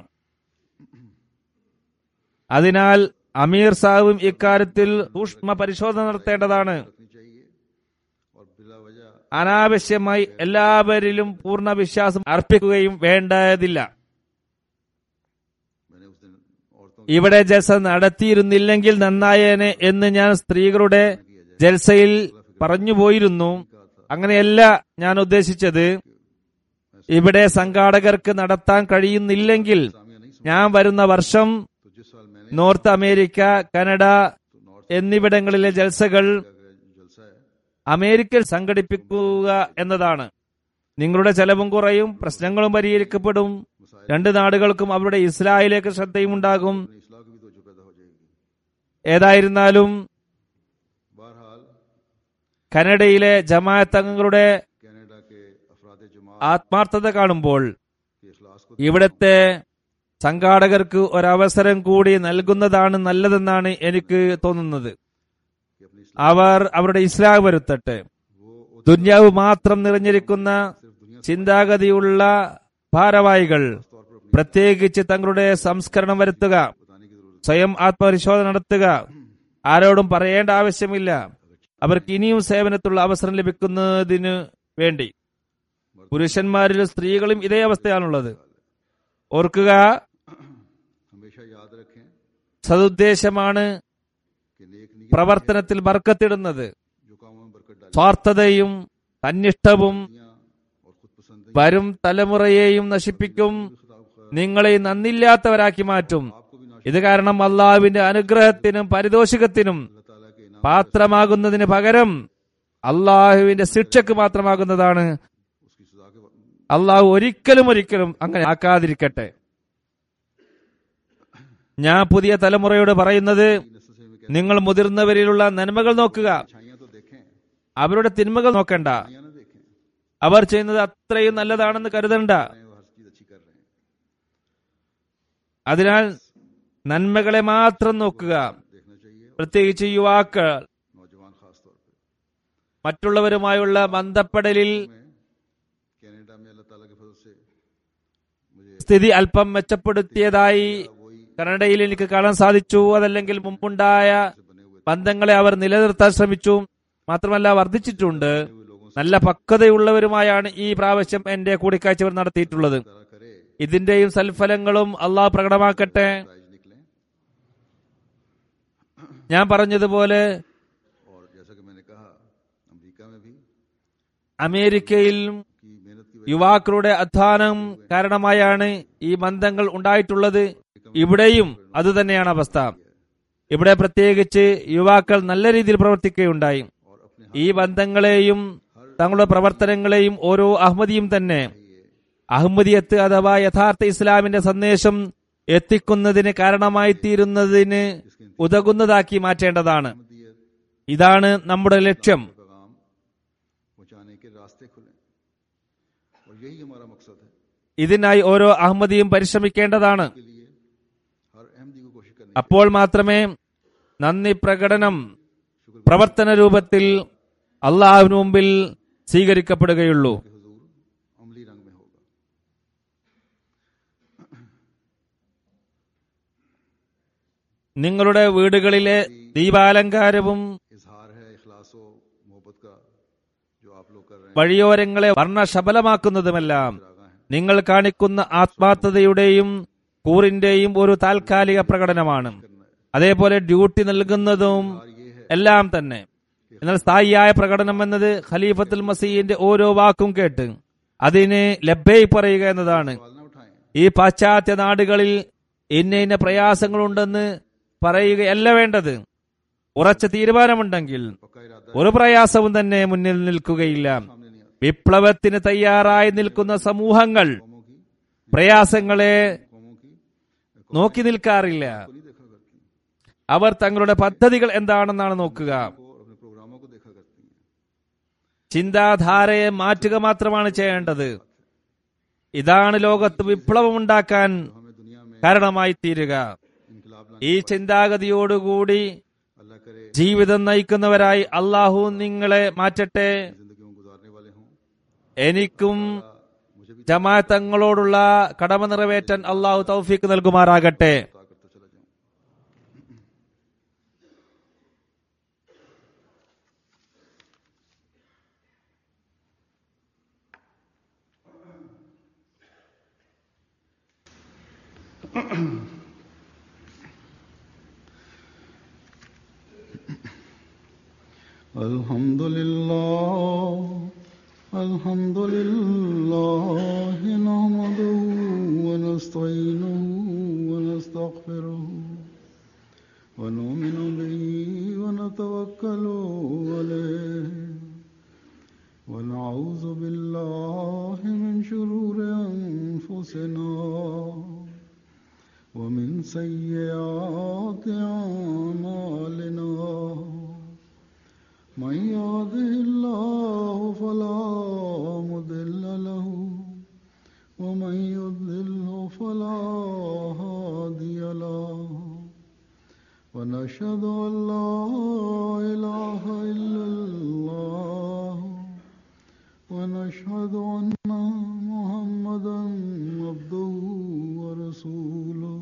Speaker 2: അതിനാൽ അമീർ സാഹുവും ഇക്കാര്യത്തിൽ സൂക്ഷ്മ പരിശോധന നടത്തേണ്ടതാണ്
Speaker 1: रखनी चाहिए और बिला वजह
Speaker 2: അനാവശ്യമായി എല്ലാവരിലും പൂർണ്ണ വിശ്വാസം അർപ്പിക്കുകയും വേണ്ടതില്ല
Speaker 1: मैंने उस दिन औरतों
Speaker 2: ഇവിടെ ജൽസ നടത്തിയിരുന്നില്ലെങ്കിൽ നന്നായേനെ എന്ന് ഞാൻ സ്ത്രീകളുടെ ജൽസയിൽ പറഞ്ഞു പോയിരുന്നു അങ്ങനെയല്ല ഞാൻ ഉദ്ദേശിച്ചത് ഇവിടെ സംഘാടകർക്ക് നടത്താൻ കഴിയുന്നില്ലെങ്കിൽ
Speaker 1: सामिया नहीं
Speaker 2: ഞാൻ വരുന്ന വർഷം
Speaker 1: तो जिस साल मैंने
Speaker 2: നോർത്ത് അമേരിക്ക കനഡ
Speaker 1: तो नॉर्थ
Speaker 2: എന്നിവിടങ്ങളിലെ ജൽസകൾ
Speaker 1: का जो जलसा है
Speaker 2: അമേരിക്കയിൽ സംഘടിപ്പിക്കുക എന്നതാണ് നിങ്ങളുടെ ചെലവും കുറയും പ്രശ്നങ്ങളും പരിഹരിക്കപ്പെടും രണ്ട് നാടുകൾക്കും അവരുടെ ഇസ്രായേലിലേക്ക് ശ്രദ്ധയും ഉണ്ടാകും
Speaker 1: अपनी इस्लाह की भी तो पैदा हो जाएगी
Speaker 2: ഏതായിരുന്നാലും
Speaker 1: बहरहाल
Speaker 2: കനഡയിലെ ജമാഅത്ത് അംഗങ്ങളുടെ
Speaker 1: कनाडा के अफराद जमात
Speaker 2: ആത്മാർത്ഥത കാണുമ്പോൾ
Speaker 1: के अखलास
Speaker 2: ഇവിടത്തെ സംഘാടകർക്ക് ഒരവസരം കൂടി നൽകുന്നതാണ് നല്ലതെന്നാണ് എനിക്ക് തോന്നുന്നത്
Speaker 1: कि अपनी इस्लाम
Speaker 2: അവർ അവരുടെ ഇസ്ലാം വരുത്തട്ടെ
Speaker 1: वो
Speaker 2: ദുന്യാവ് മാത്രം നിറഞ്ഞിരിക്കുന്ന ചിന്താഗതിയുള്ള ഭാരവാഹികൾ
Speaker 1: तौर पर अपनी
Speaker 2: പ്രത്യേകിച്ച് തങ്ങളുടെ സംസ്കരണം വരുത്തുക
Speaker 1: बताने की जरूरत
Speaker 2: സ്വയം ആത്മപരിശോധന നടത്തുക ആരോടും പറയേണ്ട ആവശ്യമില്ല അവർക്ക് ഇനിയും സേവനത്തുള്ള അവസരം ലഭിക്കുന്നതിന് വേണ്ടി പുരുഷന്മാരിലും സ്ത്രീകളും ഇതേ അവസ്ഥയാണുള്ളത് ഓർക്കുക
Speaker 1: हमेशा याद रखें
Speaker 2: സതുദ്ദേശമാണ്
Speaker 1: कि नेक नियत
Speaker 2: പ്രവർത്തനത്തിൽ ബർക്കത്തിടുന്നത്
Speaker 1: जो कामों में बरकत डाले
Speaker 2: സ്വാർത്ഥതയും തന്നിഷ്ടവും
Speaker 1: दुनिया और खुद पसंद
Speaker 2: വരും തലമുറയെയും നശിപ്പിക്കും നിങ്ങളെ നന്ദില്ലാത്തവരാക്കി മാറ്റും
Speaker 1: आपको भी नाश
Speaker 2: ഇത് കാരണം അള്ളാഹുവിന്റെ അനുഗ്രഹത്തിനും പരിതോഷികത്തിനും
Speaker 1: अल्लाह ताला के इनाम
Speaker 2: പാത്രമാകുന്നതിന് പകരം അള്ളാഹുവിന്റെ ശിക്ഷക്ക് മാത്രമാകുന്നതാണ്
Speaker 1: उसकी सजा के
Speaker 2: അള്ളാഹു ഒരിക്കലും ഒരിക്കലും അങ്ങനെ ആക്കാതിരിക്കട്ടെ ഞാൻ പുതിയ തലമുറയോട് പറയുന്നത്
Speaker 1: नस्ल से में
Speaker 2: നിങ്ങൾ മുതിർന്നവരിലുള്ള നന്മകൾ നോക്കുക
Speaker 1: अच्छाइयां तो देखें
Speaker 2: അവരുടെ തിന്മകൾ നോക്കണ്ട
Speaker 1: अच्छाइयां ना देखें
Speaker 2: അവർ ചെയ്യുന്നത് അത്രയും നല്ലതാണെന്ന് കരുതണ്ട
Speaker 1: वो हर चीज अच्छी कर रहे हैं
Speaker 2: അതിനാൽ നന്മകളെ മാത്രം നോക്കുക
Speaker 1: देखना चाहिए
Speaker 2: പ്രത്യേകിച്ച് യുവാക്കൾ
Speaker 1: नौजवान खास तौर पर
Speaker 2: മറ്റുള്ളവരുമായുള്ള ബന്ധപ്പെടലിൽ
Speaker 1: मैं कनाडा में अल्लाह ताला के फजल से मुझे
Speaker 2: സ്ഥിതി അല്പം മെച്ചപ്പെടുത്തിയതായി
Speaker 1: वही
Speaker 2: കനഡയിൽ എനിക്ക് കാണാൻ സാധിച്ചു അതല്ലെങ്കിൽ മുമ്പുണ്ടായ
Speaker 1: से बने हुए
Speaker 2: ബന്ധങ്ങളെ അവർ നിലനിർത്താൻ ശ്രമിച്ചു മാത്രമല്ല വർദ്ധിച്ചിട്ടുണ്ട്
Speaker 1: हुए लोगों
Speaker 2: നല്ല പക്വതയുള്ളവരുമായാണ് ഈ പ്രാവശ്യം എന്റെ കൂടിക്കാഴ്ച നടത്തിയിട്ടുള്ളത്
Speaker 1: से तरह करे
Speaker 2: ഇതിന്റെയും സൽഫലങ്ങളും അള്ളാഹ് പ്രകടമാക്കട്ടെ
Speaker 1: प्राइज निकले
Speaker 2: ഞാൻ പറഞ്ഞതുപോലെ
Speaker 1: और जैसा कि मैंने कहा अमेरिका में भी
Speaker 2: അമേരിക്കയിലും
Speaker 1: की मेहनत की
Speaker 2: യുവാക്കളുടെ അധ്വാനം കാരണമായാണ് ഈ ബന്ധങ്ങൾ ഉണ്ടായിട്ടുള്ളത് ഇവിടെയും അതുതന്നെയാണ് അവസ്ഥ ഇവിടെ പ്രത്യേകിച്ച് യുവാക്കൾ നല്ല രീതിയിൽ പ്രവർത്തിക്കുകയുണ്ടായി
Speaker 1: और अपने
Speaker 2: ഈ ബന്ധങ്ങളെയും തങ്ങളുടെ പ്രവർത്തനങ്ങളെയും ഓരോ അഹമ്മദിയും തന്നെ അഹമ്മദിയത്ത് അഥവാ യഥാർത്ഥ ഇസ്ലാമിന്റെ സന്ദേശം എത്തിക്കുന്നതിന് കാരണമായി തീരുന്നതിന് ഉതകുന്നതാക്കി മാറ്റേണ്ടതാണ്
Speaker 1: अहमदियत
Speaker 2: ഇതാണ് നമ്മുടെ ലക്ഷ്യം
Speaker 1: पैगाम पहुंचाने के रास्ते खुले और यही हमारा मकसद है
Speaker 2: ഇതിനായി ഓരോ അഹമ്മദിയും പരിശ്രമിക്കേണ്ടതാണ്
Speaker 1: के लिए हर अहमदी को कोशिश करनी
Speaker 2: അപ്പോൾ മാത്രമേ നന്ദി പ്രകടനം പ്രവർത്തന രൂപത്തിൽ അള്ളാഹുവിന് മുമ്പിൽ സ്വീകരിക്കപ്പെടുകയുള്ളൂ
Speaker 1: चाहिए हुजूर अमली रंग में होगा
Speaker 2: നിങ്ങളുടെ വീടുകളിലെ ദീപാലങ്കാരവും
Speaker 1: इजहार है इखलासो मोहब्बत का जो आप लोग कर रहे हैं
Speaker 2: വഴിയോരങ്ങളെ വർണ്ണശബലമാക്കുന്നതുമെല്ലാം
Speaker 1: आगा है
Speaker 2: നിങ്ങൾ കാണിക്കുന്ന ആത്മാർത്ഥതയുടെയും കൂറിന്റെയും ഒരു താൽക്കാലിക പ്രകടനമാണ് അതേപോലെ ഡ്യൂട്ടി നൽകുന്നതും എല്ലാം തന്നെ എന്നാൽ സ്ഥായിയായ പ്രകടനം എന്നത് ഖലീഫത്തുൽ മസീന്റെ ഓരോ വാക്കും കേട്ട് അതിന് ലഭ്യയി പറയുക എന്നതാണ്
Speaker 1: सवाल न उठाएं
Speaker 2: ഈ പാശ്ചാത്യ നാടുകളിൽ ഇന്ന ഇന്ന പ്രയാസങ്ങളുണ്ടെന്ന് പറയുകയല്ല വേണ്ടത് ഉറച്ച തീരുമാനമുണ്ടെങ്കിൽ
Speaker 1: पक्का इरादा
Speaker 2: ഒരു പ്രയാസവും തന്നെ മുന്നിൽ നിൽക്കുകയില്ല
Speaker 1: सामने नहीं आता
Speaker 2: വിപ്ലവത്തിന് തയ്യാറായി നിൽക്കുന്ന സമൂഹങ്ങൾ
Speaker 1: कौमों की
Speaker 2: പ്രയാസങ്ങളെ
Speaker 1: कौमों की
Speaker 2: നോക്കി നിൽക്കാറില്ല
Speaker 1: को नहीं देखा करती
Speaker 2: അവർ തങ്ങളുടെ പദ്ധതികൾ എന്താണെന്നാണ് നോക്കുക
Speaker 1: को और अपने प्रोग्रामों को देखा करती हैं
Speaker 2: ചിന്താധാരയെ മാറ്റുക മാത്രമാണ് ചെയ്യേണ്ടത് ഇതാണ് ലോകത്ത് വിപ്ലവമുണ്ടാക്കാൻ
Speaker 1: हमें दुनिया में
Speaker 2: കാരണമായി തീരുക
Speaker 1: इनकलाब
Speaker 2: ഈ ചിന്താഗതിയോടുകൂടി
Speaker 1: अल्लाह करे
Speaker 2: ജീവിതം നയിക്കുന്നവരായി അള്ളാഹു നിങ്ങളെ മാറ്റട്ടെ
Speaker 1: जिंदगियों गुजारने वाले हों
Speaker 2: എനിക്കും
Speaker 1: मुझे भी
Speaker 2: ജമാഅത്തങ്ങളോടുള്ള കടമ നിറവേറ്റാൻ അള്ളാഹു തൗഫീക്ക് നൽകുമാറാകട്ടെ
Speaker 1: अता करता चला जाऊं الحمد لله الحمد لله نحمده ونستعينه ونستغفره ونؤمن به ونتوكل عليه ونعوذ بالله من شرور أنفسنا ومن سيئات أعمالنا من يهده الله فلا مضل له ومن يضلل لا إله إلا الله ونشهد أن محمدا عبده ورسوله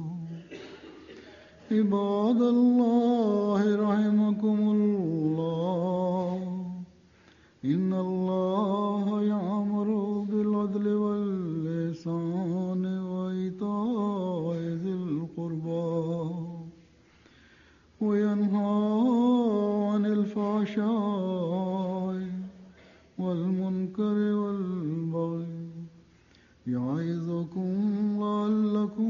Speaker 1: عباد الله رحمكم الله إن الله يأمر بالعدل والإحسان وإيتاء ذي القربى وينهى عن الفحشاء والمنكر والبغي يعظكم لعلكم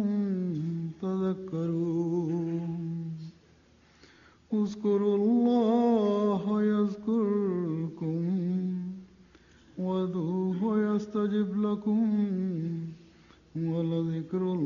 Speaker 1: تذكرون اذكروا الله يذكركم وادعوه يستجب لكم ولذكر الله